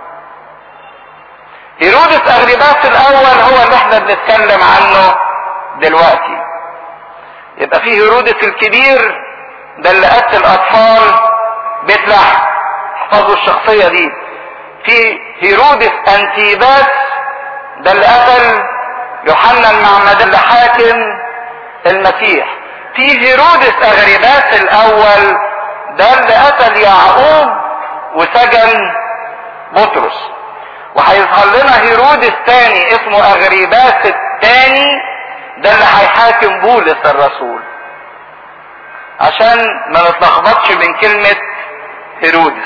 هيرودس اغريباس الاول هو اللي احنا بنتكلم عنه دلوقتي يبقى في هيرودس الكبير ده اللي قتل اطفال بيت لحم احفظوا الشخصية دي في هيرودس انتيباس ده اللي قتل يوحنا المعمدان اللي حاكم المسيح في هيرودس اغريباس الاول ده اللي قتل يعقوب وسجن بطرس وهيظهر لنا هيرودس تاني اسمه اغريباس التاني ده اللي هيحاكم بولس الرسول عشان ما نتلخبطش من كلمة هيرودس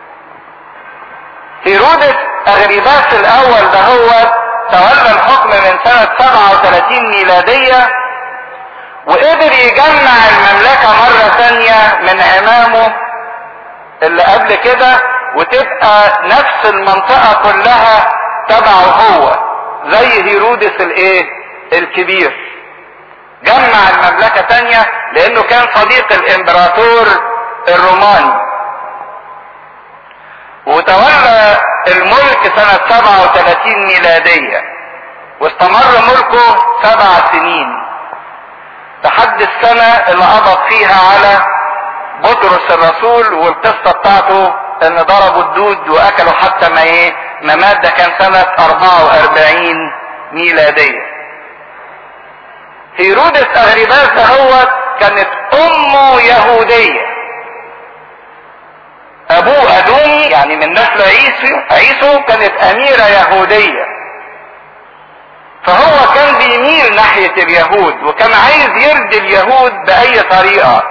هيرودس اغريباس الاول ده هو تولى الحكم من سنة 37 ميلادية وقدر يجمع المملكة مرة تانية من امامه اللي قبل كده وتبقى نفس المنطقة كلها تبعه هو زي هيرودس الايه الكبير جمع المملكة تانية لانه كان صديق الامبراطور الروماني وتولى الملك سنة 37 ميلادية واستمر ملكه سبع سنين لحد السنة اللي قبض فيها على بطرس الرسول والقصة بتاعته ان ضربوا الدود واكلوا حتى ما ايه ما مات ده كان سنة 44 ميلادية هيرودس اغرباس دهوت كانت امه يهودية ابوه ادوني يعني من نسل عيسو عيسو كانت اميرة يهودية فهو كان بيميل ناحية اليهود وكان عايز يرضي اليهود بأي طريقة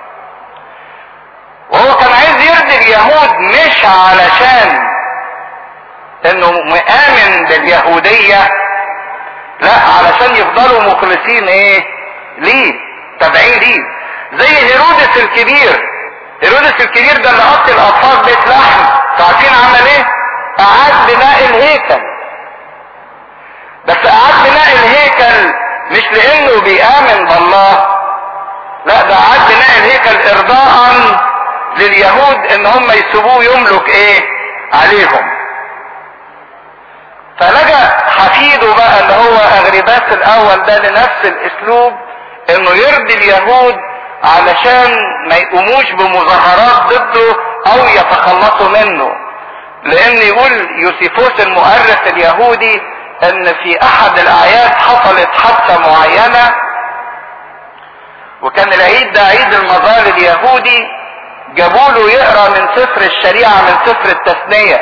وهو كان عايز يرضي اليهود مش علشان انه مآمن باليهودية لا علشان يفضلوا مخلصين ايه ليه تابعين ليه زي هيرودس الكبير هيرودس الكبير ده اللي قتل اطفال بيت لحم عارفين عمل ايه اعاد بناء الهيكل بس اعاد بناء الهيكل مش لانه بيامن بالله لا ده اعاد بناء الهيكل ارضاء لليهود ان هم يسيبوه يملك ايه عليهم فلجأ حفيده بقى اللي هو اغرباس الاول ده لنفس الاسلوب انه يرضي اليهود علشان ما يقوموش بمظاهرات ضده او يتخلصوا منه لان يقول يوسيفوس المؤرخ اليهودي ان في احد الاعياد حصلت حادثة معينة وكان العيد ده عيد المظال اليهودي جابوا له يقرا من سفر الشريعة من سفر التثنية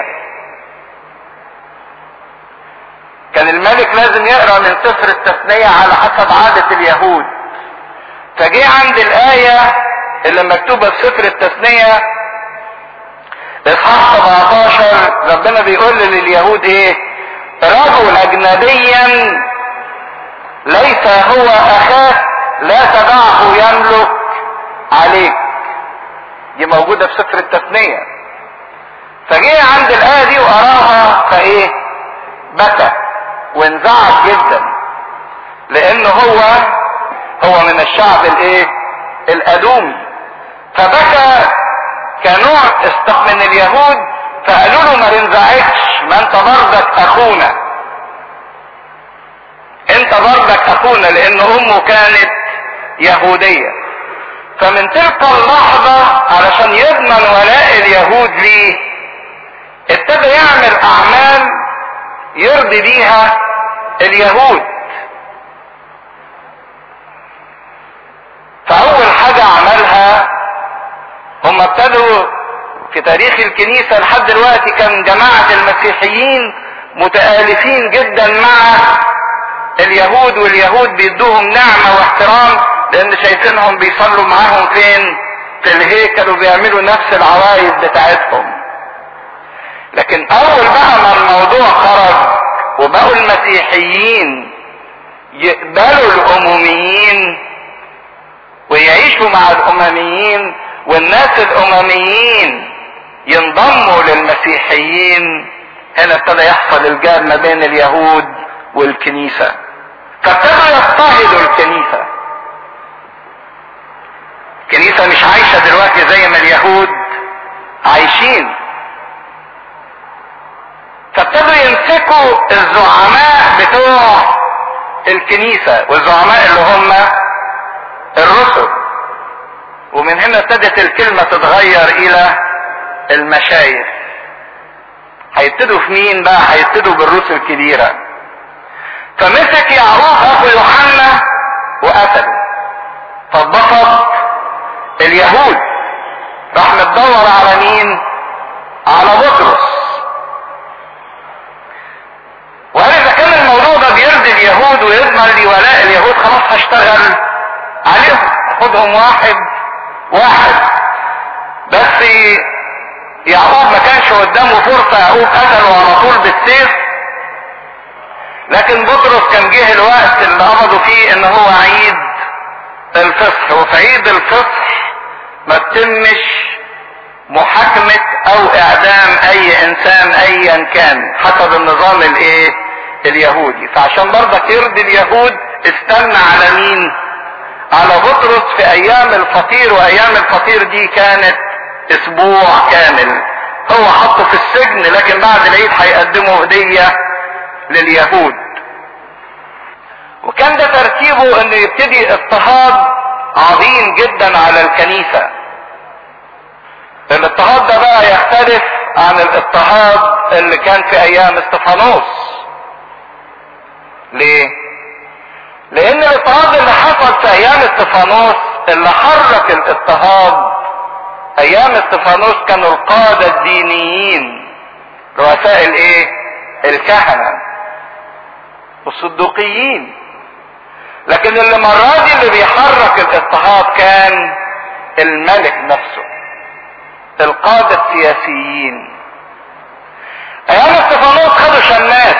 كان الملك لازم يقرا من سفر التثنية على حسب عادة اليهود فجه عند الآية اللي مكتوبة في سفر التثنية اصحاح 17 ربنا بيقول لليهود ايه رجل اجنبيا ليس هو اخاك لا تدعه يملك عليك دي موجودة في سفر التثنية فجه عند الآية دي وقراها فايه بكى وانزعج جدا لان هو هو من الشعب الايه الادومي فبكى كنوع استق من اليهود فقالوا له ما تنزعجش ما انت برضك اخونا انت برضك اخونا لان امه كانت يهودية فمن تلك اللحظة علشان يضمن ولاء اليهود ليه ابتدى يعمل اعمال يرضي بيها اليهود فاول حاجة عملها هم ابتدوا في تاريخ الكنيسة لحد دلوقتي كان جماعة المسيحيين متآلفين جدا مع اليهود واليهود بيدوهم نعمة واحترام لان شايفينهم بيصلوا معاهم فين في الهيكل وبيعملوا نفس العوايد بتاعتهم لكن اول بقى ما الموضوع خرج وبقوا المسيحيين يقبلوا الامميين ويعيشوا مع الامميين والناس الامميين ينضموا للمسيحيين هنا ابتدى يحصل الجاب ما بين اليهود والكنيسة فابتدوا يضطهدوا الكنيسة الكنيسة مش عايشة دلوقتي زي ما اليهود عايشين فابتدوا يمسكوا الزعماء بتوع الكنيسة والزعماء اللي هم الرسل ومن هنا ابتدت الكلمة تتغير الى المشايخ هيبتدوا في مين بقى هيبتدوا بالرسل الكبيرة فمسك يعقوب اخو يوحنا وقتله فاتبسط اليهود راح متدور على مين على بطرس وقال اذا كان الموضوع ده بيرضي اليهود ويضمن لي ولاء اليهود خلاص هشتغل عليهم اخدهم واحد واحد بس يعقوب ما كانش قدامه فرصة يعقوب قتله على طول بالسيف لكن بطرس كان جه الوقت اللي قبضوا فيه ان هو عيد الفصح وفي عيد الفصح ما تتمش محاكمة او اعدام اي انسان ايا كان حسب النظام الايه اليهودي فعشان برضك يرضي اليهود استنى على مين على بطرس في ايام الفطير وايام الفطير دي كانت اسبوع كامل هو حطه في السجن لكن بعد العيد هيقدموا هدية لليهود وكان ده ترتيبه انه يبتدي اضطهاد عظيم جدا على الكنيسة الاضطهاد ده بقى يختلف عن الاضطهاد اللي كان في ايام استفانوس ليه لان الاضطهاد اللي حصل في ايام استفانوس اللي حرك الاضطهاد ايام استفانوس كانوا القادة الدينيين رؤساء الايه الكهنة والصدوقيين لكن اللي المرة دي اللي بيحرك الاضطهاد كان الملك نفسه القادة السياسيين ايام استفانوس خدوا شماس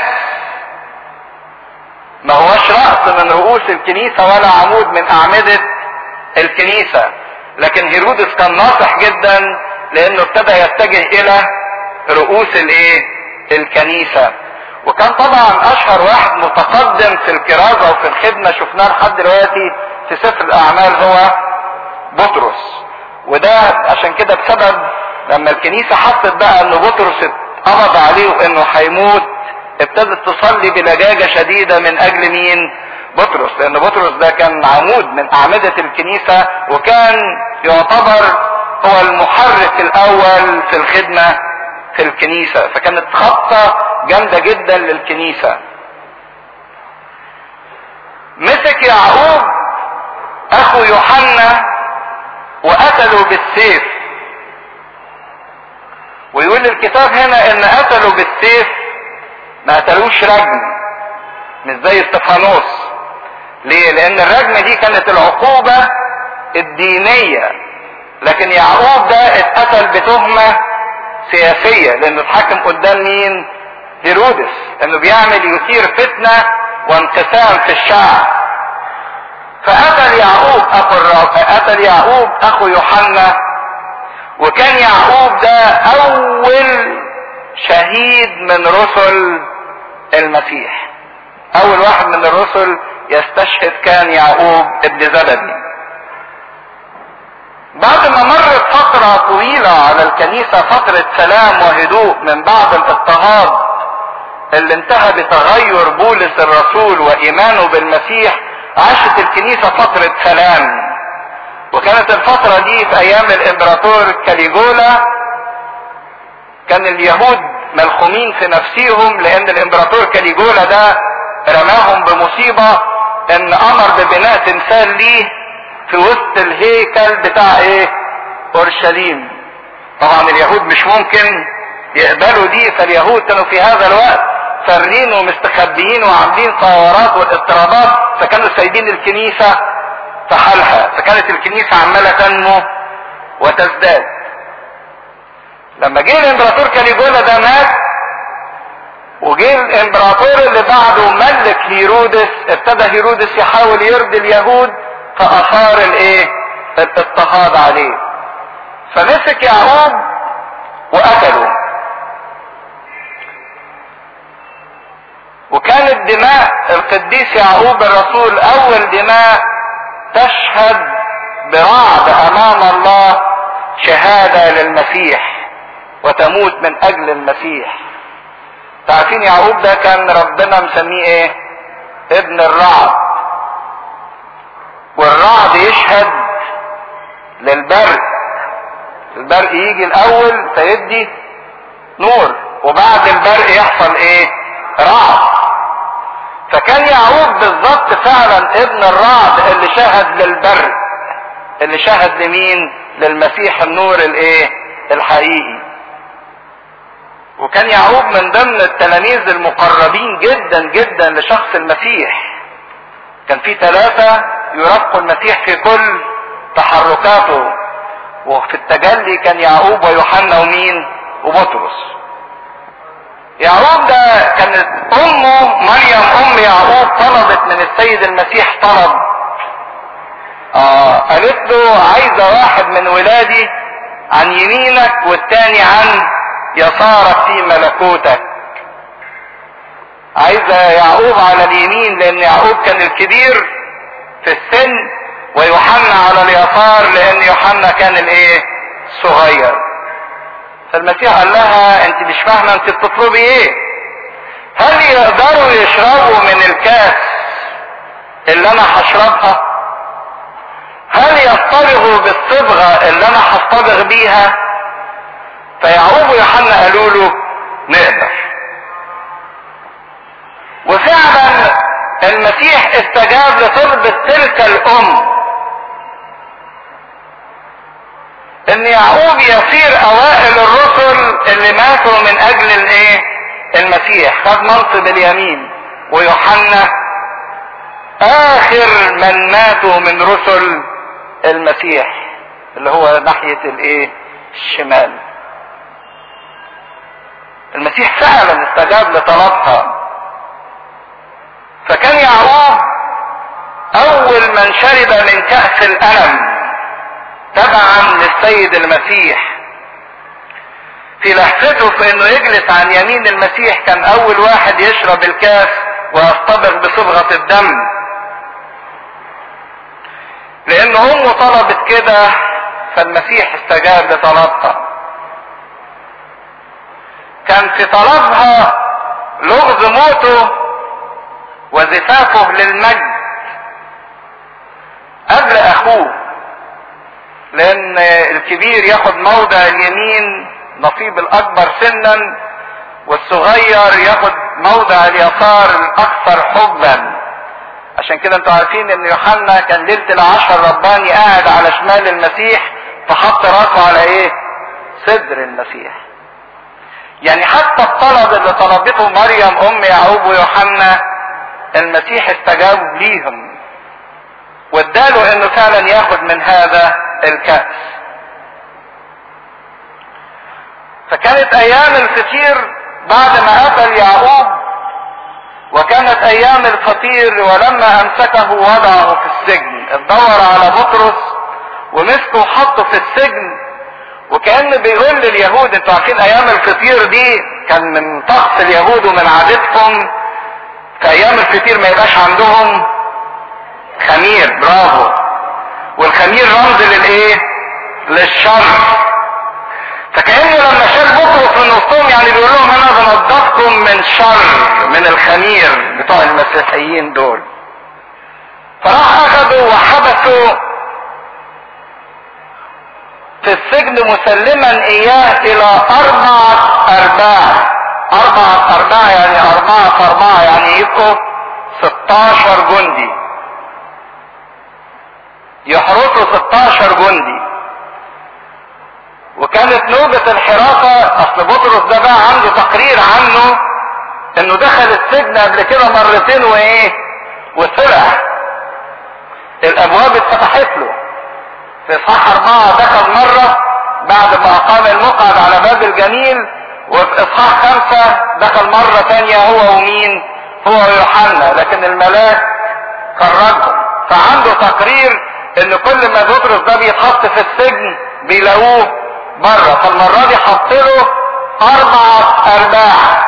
ما هوش رأس من رؤوس الكنيسة ولا عمود من اعمدة الكنيسة لكن هيرودس كان ناصح جدا لانه ابتدى يتجه الى رؤوس الايه الكنيسة وكان طبعا اشهر واحد متقدم في الكرازة وفي الخدمة شفناه لحد دلوقتي في سفر الاعمال هو بطرس وده عشان كده بسبب لما الكنيسة حست بقى ان بطرس اتقبض عليه وانه هيموت ابتدت تصلي بلجاجة شديدة من اجل مين بطرس لان بطرس ده كان عمود من اعمدة الكنيسة وكان يعتبر هو المحرك الاول في الخدمة في الكنيسة فكانت خطة جامدة جدا للكنيسة مسك يعقوب اخو يوحنا وقتلوا بالسيف ويقول الكتاب هنا ان قتلوا بالسيف ما قتلوش رجم مش زي استفانوس ليه لان الرجم دي كانت العقوبة الدينية لكن يعقوب ده اتقتل بتهمة سياسية لانه اتحكم قدام مين هيرودس انه بيعمل يثير فتنة وانقسام في الشعب فقتل يعقوب اخو الرب قتل يعقوب اخو يوحنا وكان يعقوب ده اول شهيد من رسل المسيح اول واحد من الرسل يستشهد كان يعقوب ابن زبدي بعد ما مرت فترة طويلة على الكنيسة فترة سلام وهدوء من بعد الاضطهاد اللي انتهى بتغير بولس الرسول وايمانه بالمسيح عاشت الكنيسة فترة سلام وكانت الفترة دي في ايام الامبراطور كاليجولا كان اليهود ملخومين في نفسيهم لان الامبراطور كاليجولا ده رماهم بمصيبة ان امر ببناء تمثال ليه في وسط الهيكل بتاع ايه اورشليم طبعا اليهود مش ممكن يقبلوا دي فاليهود كانوا في هذا الوقت فارين ومستخبيين وعاملين ثورات واضطرابات فكانوا سايبين الكنيسة في حالها فكانت الكنيسة عمالة تنمو وتزداد لما جه الامبراطور كاليجولا ده مات وجه الامبراطور اللي بعده ملك هيرودس ابتدى هيرودس يحاول يرضي اليهود فاثار الايه الاضطهاد عليه فمسك يعقوب وقتله وكانت دماء القديس يعقوب الرسول اول دماء تشهد برعب امام الله شهادة للمسيح وتموت من اجل المسيح تعرفين يعقوب ده كان ربنا مسميه ايه ابن الرعد والرعد يشهد للبرق البرق يجي الاول فيدي نور وبعد البرق يحصل ايه رعد فكان يعقوب بالظبط فعلا ابن الرعد اللي شهد للبرق اللي شهد لمين للمسيح النور الايه الحقيقي وكان يعقوب من ضمن التلاميذ المقربين جدا جدا لشخص المسيح كان في ثلاثة يرافقوا المسيح في كل تحركاته وفي التجلي كان يعقوب ويوحنا ومين وبطرس يعقوب ده كانت امه مريم ام يعقوب طلبت من السيد المسيح طلب اه قالت له عايزه واحد من ولادي عن يمينك والتاني عن يسارك في ملكوتك عايزة يعقوب على اليمين لان يعقوب كان الكبير في السن ويوحنا على اليسار لان يوحنا كان الايه صغير فالمسيح قال لها انت مش فاهمه انت بتطلبي ايه هل يقدروا يشربوا من الكاس اللي انا هشربها هل يصطبغوا بالصبغه اللي انا هصطبغ بيها فيعقوب ويوحنا قالوا له نقدر وفعلا المسيح استجاب لطلبة تلك الام ان يعقوب يصير اوائل الرسل اللي ماتوا من اجل الايه المسيح خد منصب اليمين ويوحنا اخر من ماتوا من رسل المسيح اللي هو ناحية الايه الشمال المسيح فعلا استجاب لطلبها فكان يعقوب اول من شرب من كأس الالم تبعا للسيد المسيح في لحظته في انه يجلس عن يمين المسيح كان اول واحد يشرب الكاس ويصطبغ بصبغة الدم لان امه طلبت كده فالمسيح استجاب لطلبها كان في طلبها لغز موته وزفافه للمجد قبل اخوه لان الكبير ياخد موضع اليمين نصيب الاكبر سنا والصغير ياخد موضع اليسار الاكثر حبا عشان كده انتوا عارفين ان يوحنا كان ليله العشر رباني قاعد على شمال المسيح فحط راسه على ايه صدر المسيح يعني حتى الطلب اللي طلبته مريم ام يعقوب ويوحنا المسيح استجاب ليهم واداله انه فعلا ياخد من هذا الكأس فكانت ايام الفطير بعد ما قتل يعقوب وكانت ايام الفطير ولما امسكه وضعه في السجن اتدور على بطرس ومسكه وحطه في السجن وكأن بيقول لليهود انتوا عارفين ايام الفطير دي كان من طقس اليهود ومن عادتهم في ايام الفطير ما يبقاش عندهم خمير برافو والخمير رمز للايه للشر فكأنه لما شال بطرس من وسطهم يعني بيقول لهم انا بنضفكم من شر من الخمير بتوع المسيحيين دول فراح اخده وحبسه في السجن مسلما اياه الى اربعة ارباع اربعة ارباع يعني اربعة في اربعة يعني يبقوا ستاشر جندي يحرسوا 16 جندي وكانت نوبة الحراسة اصل بطرس ده بقى عنده تقرير عنه انه دخل السجن قبل كده مرتين وايه وسرع الابواب اتفتحت له في اصحاح اربعة دخل مرة بعد ما اقام المقعد على باب الجميل وفي اصحاح خمسة دخل مرة تانية هو ومين هو ويوحنا لكن الملاك خرجهم فعنده تقرير ان كل ما بطرس ده بيتحط في السجن بيلاقوه بره فالمرة دي حط له اربع ارباع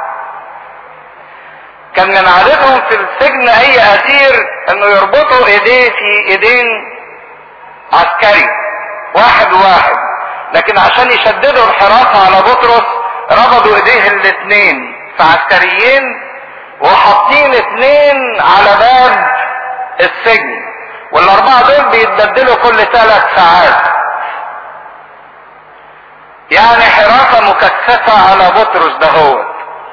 كان من عادتهم في السجن اي اسير انه يربطوا ايديه في ايدين عسكري واحد واحد لكن عشان يشددوا الحراسة على بطرس ربطوا ايديه الاثنين في عسكريين وحاطين اثنين على باب السجن والاربعة دول بيتبدلوا كل ثلاث ساعات يعني حراسة مكثفة على بطرس دهوت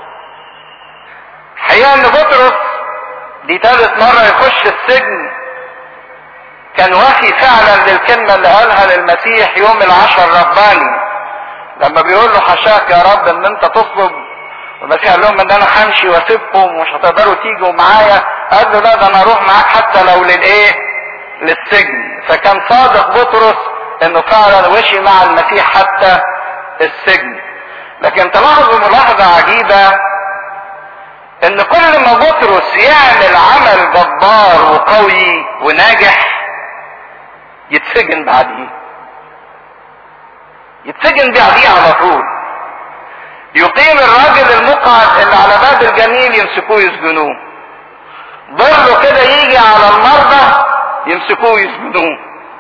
حقيقة ان بطرس دي ثالث مرة يخش السجن كان وافي فعلا للكلمة اللي قالها للمسيح يوم العشر رباني لما بيقول له حشاك يا رب ان انت تطلب والمسيح قال لهم ان انا همشي واسيبكم ومش هتقدروا تيجوا معايا قال له لا ده انا اروح معاك حتى لو للايه للسجن فكان صادق بطرس انه فعلا وشي مع المسيح حتى السجن لكن تلاحظوا ملاحظة عجيبة ان كل ما بطرس يعمل عمل جبار وقوي وناجح يتسجن بعديه يتسجن بعديه على طول يقيم الراجل المقيم يقعد اللي على باب الجميل يمسكوه يسجنوه ضره كده يجي على المرضى يمسكوه يسجنوه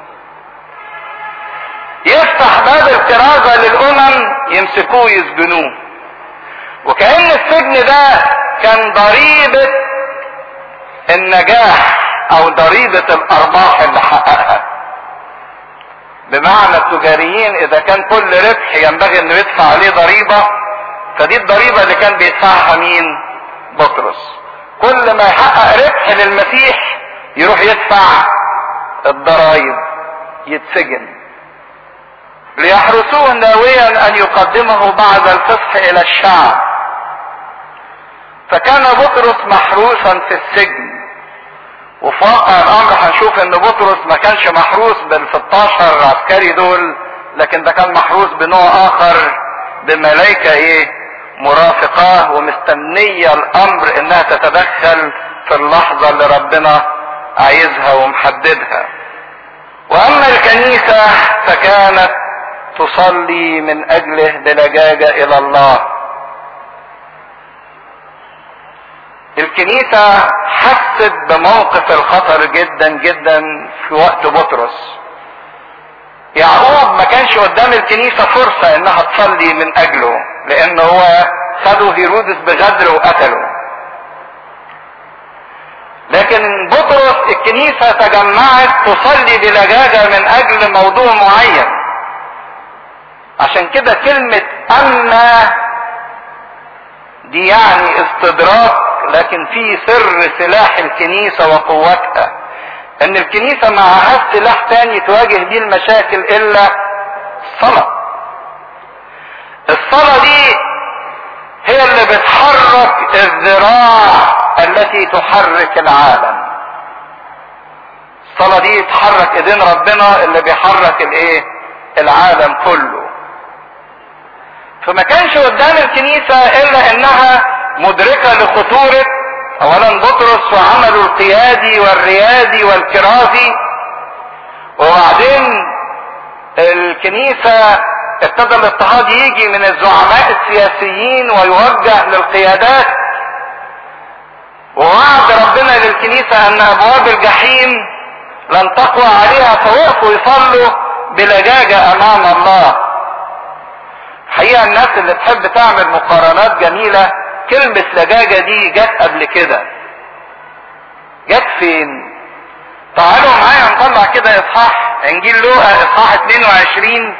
يفتح باب الكرازة للأمم يمسكوه يسجنوه وكأن السجن ده كان ضريبة النجاح أو ضريبة الأرباح اللي حققها بمعنى التجاريين إذا كان كل ربح ينبغي إنه يدفع عليه ضريبة فدي الضريبة اللي كان بيدفعها مين؟ بطرس كل ما يحقق ربح للمسيح يروح يدفع الضرائب يتسجن ليحرسوه ناويا ان يقدمه بعد الفصح الى الشعب فكان بطرس محروسا في السجن وفي واقع الامر هنشوف ان بطرس ما كانش محروس بال 16 عسكري دول لكن ده كان محروس بنوع اخر بملائكه ايه مرافقاه ومستنيه الامر انها تتدخل في اللحظه اللي ربنا عايزها ومحددها واما الكنيسه فكانت تصلي من اجله بلجاجه الى الله الكنيسة حست بموقف الخطر جدا جدا في وقت بطرس يعقوب ما كانش قدام الكنيسة فرصة انها تصلي من اجله لان هو خده هيرودس بغدر وقتله لكن بطرس الكنيسة تجمعت تصلي بلجاجة من اجل موضوع معين عشان كده كلمة اما دي يعني استدراك لكن في سر سلاح الكنيسة وقوتها ان الكنيسة معهاش سلاح تاني تواجه بيه المشاكل الا الصلاة الصلاة دي هي اللي بتحرك الذراع التي تحرك العالم الصلاة دي تحرك ايدين ربنا اللي بيحرك الايه العالم كله فما كانش قدام الكنيسة الا انها مدركة لخطورة اولا بطرس وعمله القيادي والريادي والكرازي وبعدين الكنيسة ابتدى الاضطهاد يجي من الزعماء السياسيين ويوجه للقيادات ووعد ربنا للكنيسة ان ابواب الجحيم لن تقوى عليها فوقفوا يصلوا بلجاجة امام الله حقيقة الناس اللي تحب تعمل مقارنات جميلة كلمة لجاجة دي جت قبل كده جت فين تعالوا معايا نطلع كده اصحاح انجيل لوقا اصحاح 22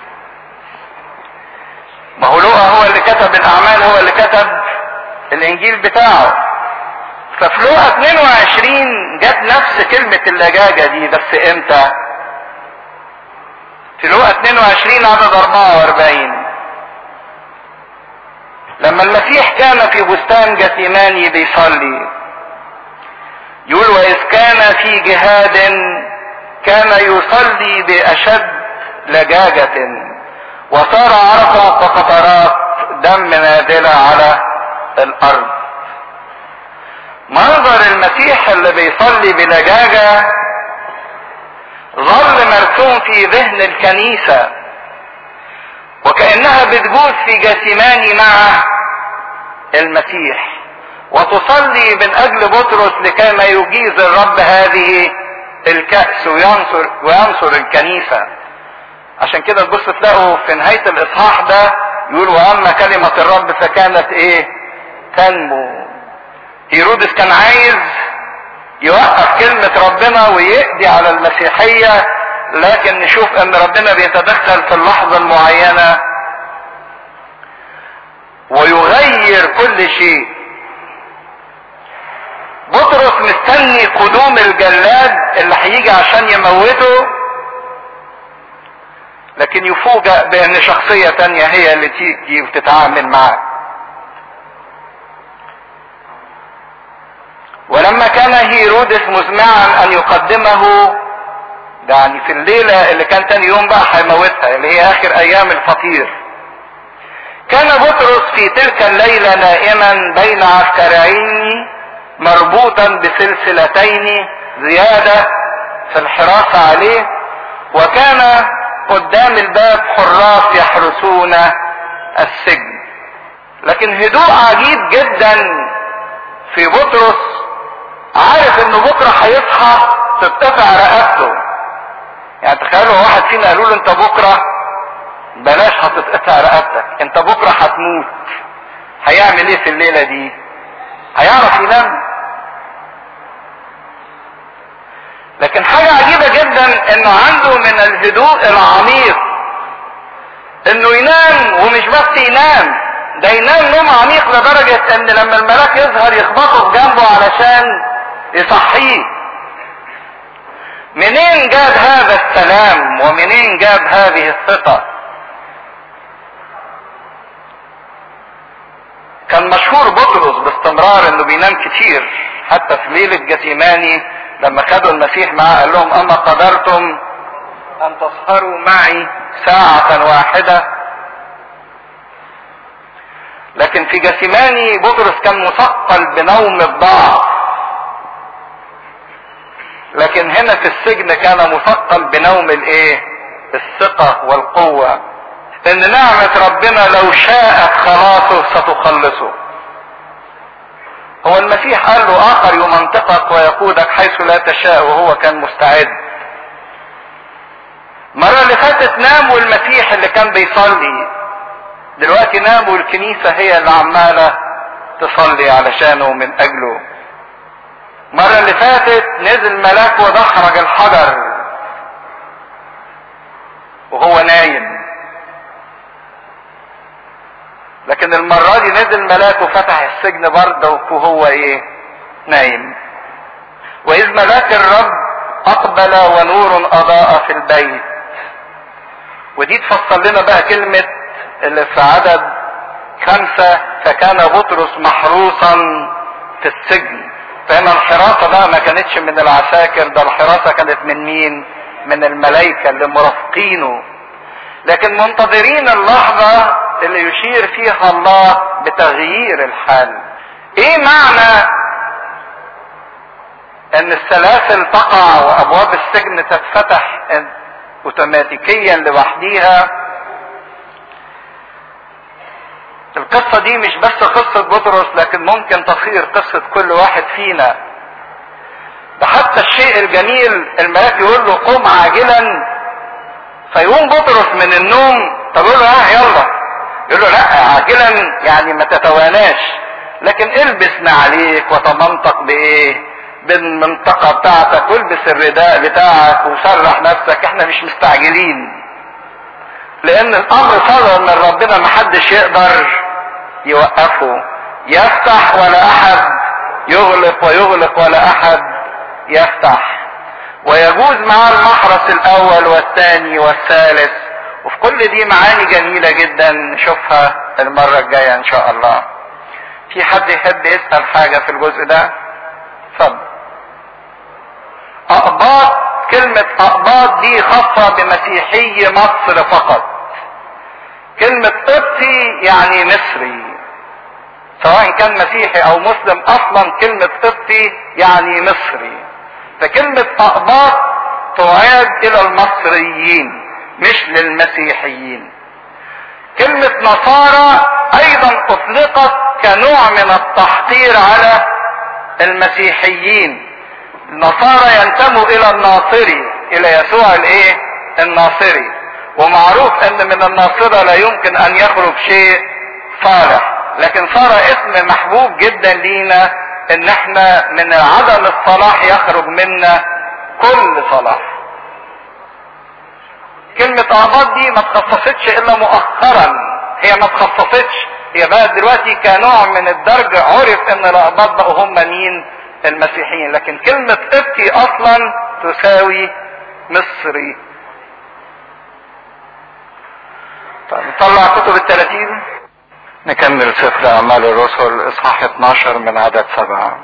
ما هو لوقا هو اللي كتب الاعمال هو اللي كتب الانجيل بتاعه ففي لوقا 22 جت نفس كلمة اللجاجة دي بس امتى في لوقا 22 عدد 44 لما المسيح كان في بستان جثيماني بيصلي يقول واذ كان في جهاد كان يصلي باشد لجاجة وصار عرقا كقطرات دم نازلة على الارض منظر المسيح اللي بيصلي بلجاجة ظل مرسوم في ذهن الكنيسة وكأنها بتجوز في جثماني مع المسيح وتصلي من اجل بطرس لكي ما يجيز الرب هذه الكأس وينصر وينصر الكنيسة عشان كده تبص تلاقوا في نهاية الاصحاح ده يقول واما كلمة الرب فكانت ايه تنمو هيرودس كان عايز يوقف كلمة ربنا ويقضي على المسيحية لكن نشوف ان ربنا بيتدخل في اللحظة المعينة ويغير كل شيء بطرس مستني قدوم الجلاد اللي هيجي عشان يموته لكن يفوجئ بان شخصية تانية هي اللي تيجي وتتعامل معاه ولما كان هيرودس مزمعا ان يقدمه يعني في الليلة اللي كان تاني يوم بقى هيموتها اللي هي اخر ايام الفطير كان بطرس في تلك الليلة نائما بين عسكرين مربوطا بسلسلتين زيادة في الحراسة عليه وكان قدام الباب حراس يحرسون السجن لكن هدوء عجيب جدا في بطرس عارف انه بكره هيصحى تتقطع رقبته يعني تخيلوا واحد فينا قالوا له انت بكره بلاش هتتقطع رقبتك انت بكره هتموت هيعمل ايه في الليله دي هيعرف ينام لكن حاجه عجيبه جدا انه عنده من الهدوء العميق انه ينام ومش بس ينام ده ينام نوم عميق لدرجة ان لما الملاك يظهر يخبطه في جنبه علشان يصحيه منين جاب هذا السلام ومنين جاب هذه الثقة كان مشهور بطرس باستمرار انه بينام كتير حتى في ليلة جثيماني لما خدوا المسيح معاه قال لهم اما قدرتم ان تسهروا معي ساعة واحدة لكن في جثيماني بطرس كان مثقل بنوم الضعف لكن هنا في السجن كان مثقل بنوم الايه الثقة والقوة ان نعمة ربنا لو شاءت خلاصه ستخلصه هو المسيح قال له اخر يمنطقك ويقودك حيث لا تشاء وهو كان مستعد المرة اللي فاتت نام والمسيح اللي كان بيصلي دلوقتي نام والكنيسة هي اللي عمالة تصلي علشانه من اجله المرة اللي فاتت نزل ملاك ودحرج الحجر وهو نايم لكن المرة دي نزل ملاك وفتح السجن برضه وهو ايه نايم واذ ملاك الرب اقبل ونور اضاء في البيت ودي تفصل لنا بقى كلمة اللي في عدد خمسة فكان بطرس محروسا في السجن فهنا الحراسة بقى ما كانتش من العساكر ده الحراسة كانت من مين من الملائكة اللي مرافقينه لكن منتظرين اللحظة اللي يشير فيها الله بتغيير الحال ايه معنى ان السلاسل تقع وابواب السجن تتفتح اوتوماتيكيا لوحديها القصة دي مش بس قصة بطرس لكن ممكن تصير قصة كل واحد فينا ده حتى الشيء الجميل الملاك يقول له قم عاجلا فيقوم بطرس من النوم طب يقول له اه يلا يقول له لا عاجلا يعني ما تتواناش لكن البس نعليك وتمنطق بايه بالمنطقة بتاعتك والبس الرداء بتاعك وسرح نفسك احنا مش مستعجلين لان الامر صدر من ربنا محدش يقدر يوقفه يفتح ولا احد يغلق ويغلق ولا احد يفتح ويجوز معاه المحرس الاول والثاني والثالث وفي كل دي معاني جميلة جدا نشوفها المرة الجاية ان شاء الله في حد يحب يسأل حاجة في الجزء ده اتفضل اقباط كلمة اقباط دي خاصة بمسيحي مصر فقط كلمة قبطي يعني مصري سواء كان مسيحي او مسلم اصلا كلمة قبطي يعني مصري فكلمة اقباط تعاد الى المصريين مش للمسيحيين كلمة نصارى ايضا اطلقت كنوع من التحقير على المسيحيين النصارى ينتموا الى الناصري الى يسوع الايه الناصري ومعروف ان من الناصرة لا يمكن ان يخرج شيء صالح لكن صار اسم محبوب جدا لينا ان احنا من عدم الصلاح يخرج منا كل صلاح كلمة اعباط دي ما تخصصتش الا مؤخرا هي ما تخصصتش هي بقى دلوقتي كنوع من الدرج عرف ان الاقباط بقوا هم مين المسيحيين لكن كلمة قبطي اصلا تساوي مصري طيب نطلع كتب التلاتين نكمل سفر اعمال الرسل اصحاح 12 من عدد سبعة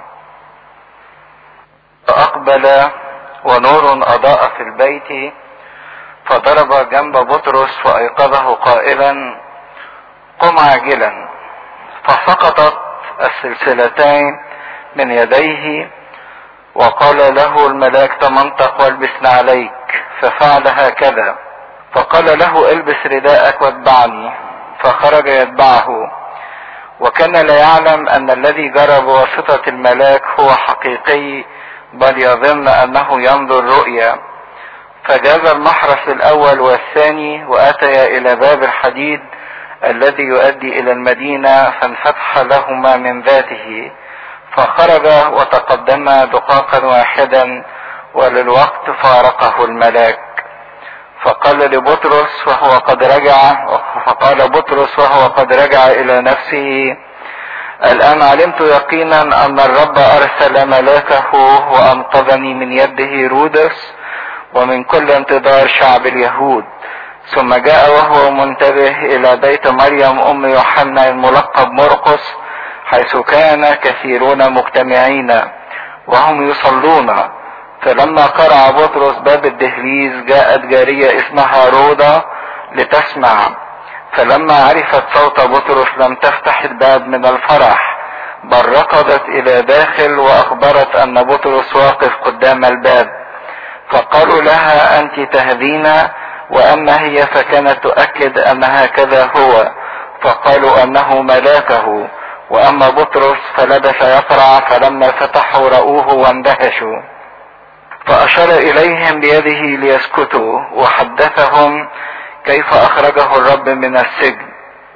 فاقبل ونور اضاء في البيت فضرب جنب بطرس وايقظه قائلا قم عاجلا فسقطت السلسلتين من يديه وقال له الملاك تمنطق والبس عليك ففعل هكذا فقال له البس رداءك واتبعني فخرج يتبعه وكان لا يعلم ان الذي جرى بواسطة الملاك هو حقيقي بل يظن انه ينظر رؤيا فجاز المحرس الاول والثاني واتيا الى باب الحديد الذي يؤدي الى المدينة فانفتح لهما من ذاته فخرج وتقدم دقاقا واحدا وللوقت فارقه الملاك فقال لبطرس وهو قد رجع فقال بطرس وهو قد رجع الى نفسه الان علمت يقينا ان الرب ارسل ملاكه وانقذني من يد هيرودس ومن كل انتظار شعب اليهود ثم جاء وهو منتبه الى بيت مريم ام يوحنا الملقب مرقس حيث كان كثيرون مجتمعين وهم يصلون فلما قرع بطرس باب الدهليز جاءت جارية اسمها روضة لتسمع فلما عرفت صوت بطرس لم تفتح الباب من الفرح بل ركضت الى داخل واخبرت ان بطرس واقف قدام الباب فقالوا لها انت تهدينا واما هي فكانت تؤكد ان هكذا هو فقالوا انه ملاكه واما بطرس فلبس يقرع فلما فتحوا رأوه واندهشوا فاشار اليهم بيده ليسكتوا وحدثهم كيف اخرجه الرب من السجن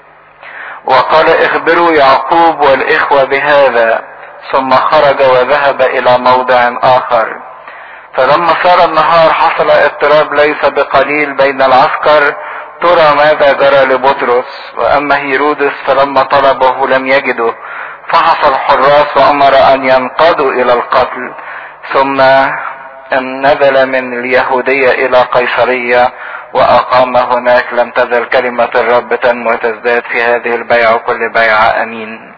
وقال اخبروا يعقوب والاخوة بهذا ثم خرج وذهب الى موضع اخر فلما صار النهار حصل اضطراب ليس بقليل بين العسكر ترى ماذا جرى لبطرس واما هيرودس فلما طلبه لم يجده فحص الحراس وامر ان ينقضوا الى القتل ثم ان نزل من اليهودية الى قيصرية واقام هناك لم تزل كلمة الرب تنمو وتزداد في هذه البيعة وكل بيعة امين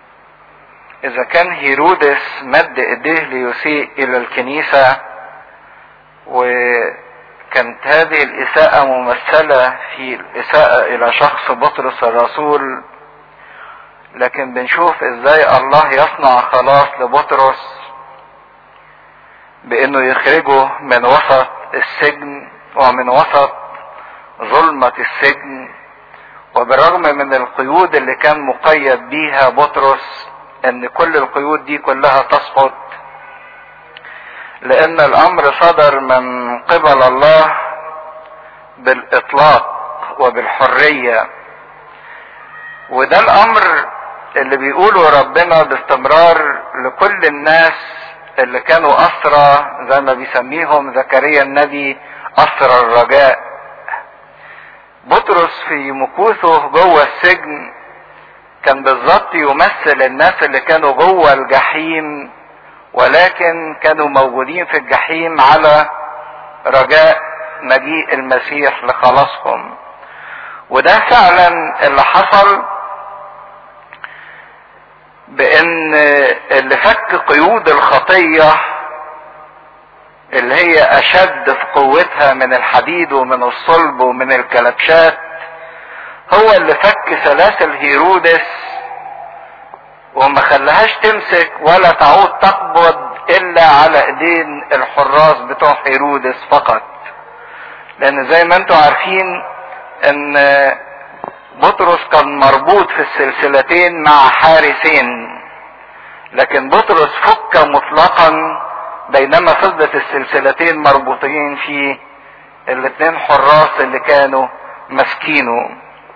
اذا كان هيرودس مد ايديه ليسيء الى الكنيسة وكانت هذه الاساءة ممثلة في الاساءة الى شخص بطرس الرسول لكن بنشوف ازاي الله يصنع خلاص لبطرس بانه يخرجه من وسط السجن ومن وسط ظلمة السجن وبالرغم من القيود اللي كان مقيد بيها بطرس ان كل القيود دي كلها تسقط لان الامر صدر من قبل الله بالاطلاق وبالحرية وده الامر اللي بيقوله ربنا باستمرار لكل الناس اللي كانوا اسرى زي ما بيسميهم زكريا النبي اسرى الرجاء بطرس في مكوثه جوه السجن كان بالظبط يمثل الناس اللي كانوا جوه الجحيم ولكن كانوا موجودين في الجحيم على رجاء مجيء المسيح لخلاصهم وده فعلا اللي حصل بان اللي فك قيود الخطية اللي هي اشد في قوتها من الحديد ومن الصلب ومن الكلبشات هو اللي فك سلاسل هيرودس وما خلاهاش تمسك ولا تعود تقبض الا على ايدين الحراس بتوع هيرودس فقط لان زي ما انتم عارفين ان بطرس كان مربوط في السلسلتين مع حارسين لكن بطرس فك مطلقا بينما فضلت السلسلتين مربوطين في الاثنين حراس اللي كانوا ماسكينه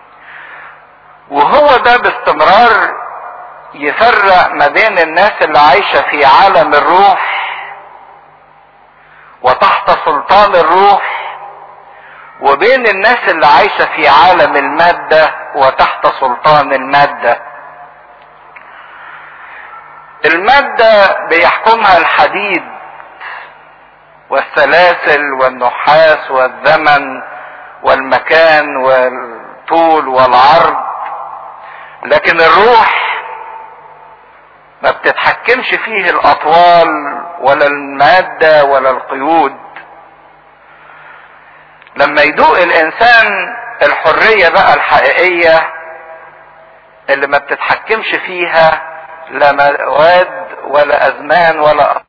وهو ده باستمرار يفرق ما بين الناس اللي عايشة في عالم الروح وتحت سلطان الروح وبين الناس اللي عايشة في عالم المادة وتحت سلطان المادة المادة بيحكمها الحديد والسلاسل والنحاس والزمن والمكان والطول والعرض لكن الروح ما بتتحكمش فيه الاطوال ولا المادة ولا القيود لما يدوق الانسان الحرية بقى الحقيقية اللي ما بتتحكمش فيها لا مواد ولا ازمان ولا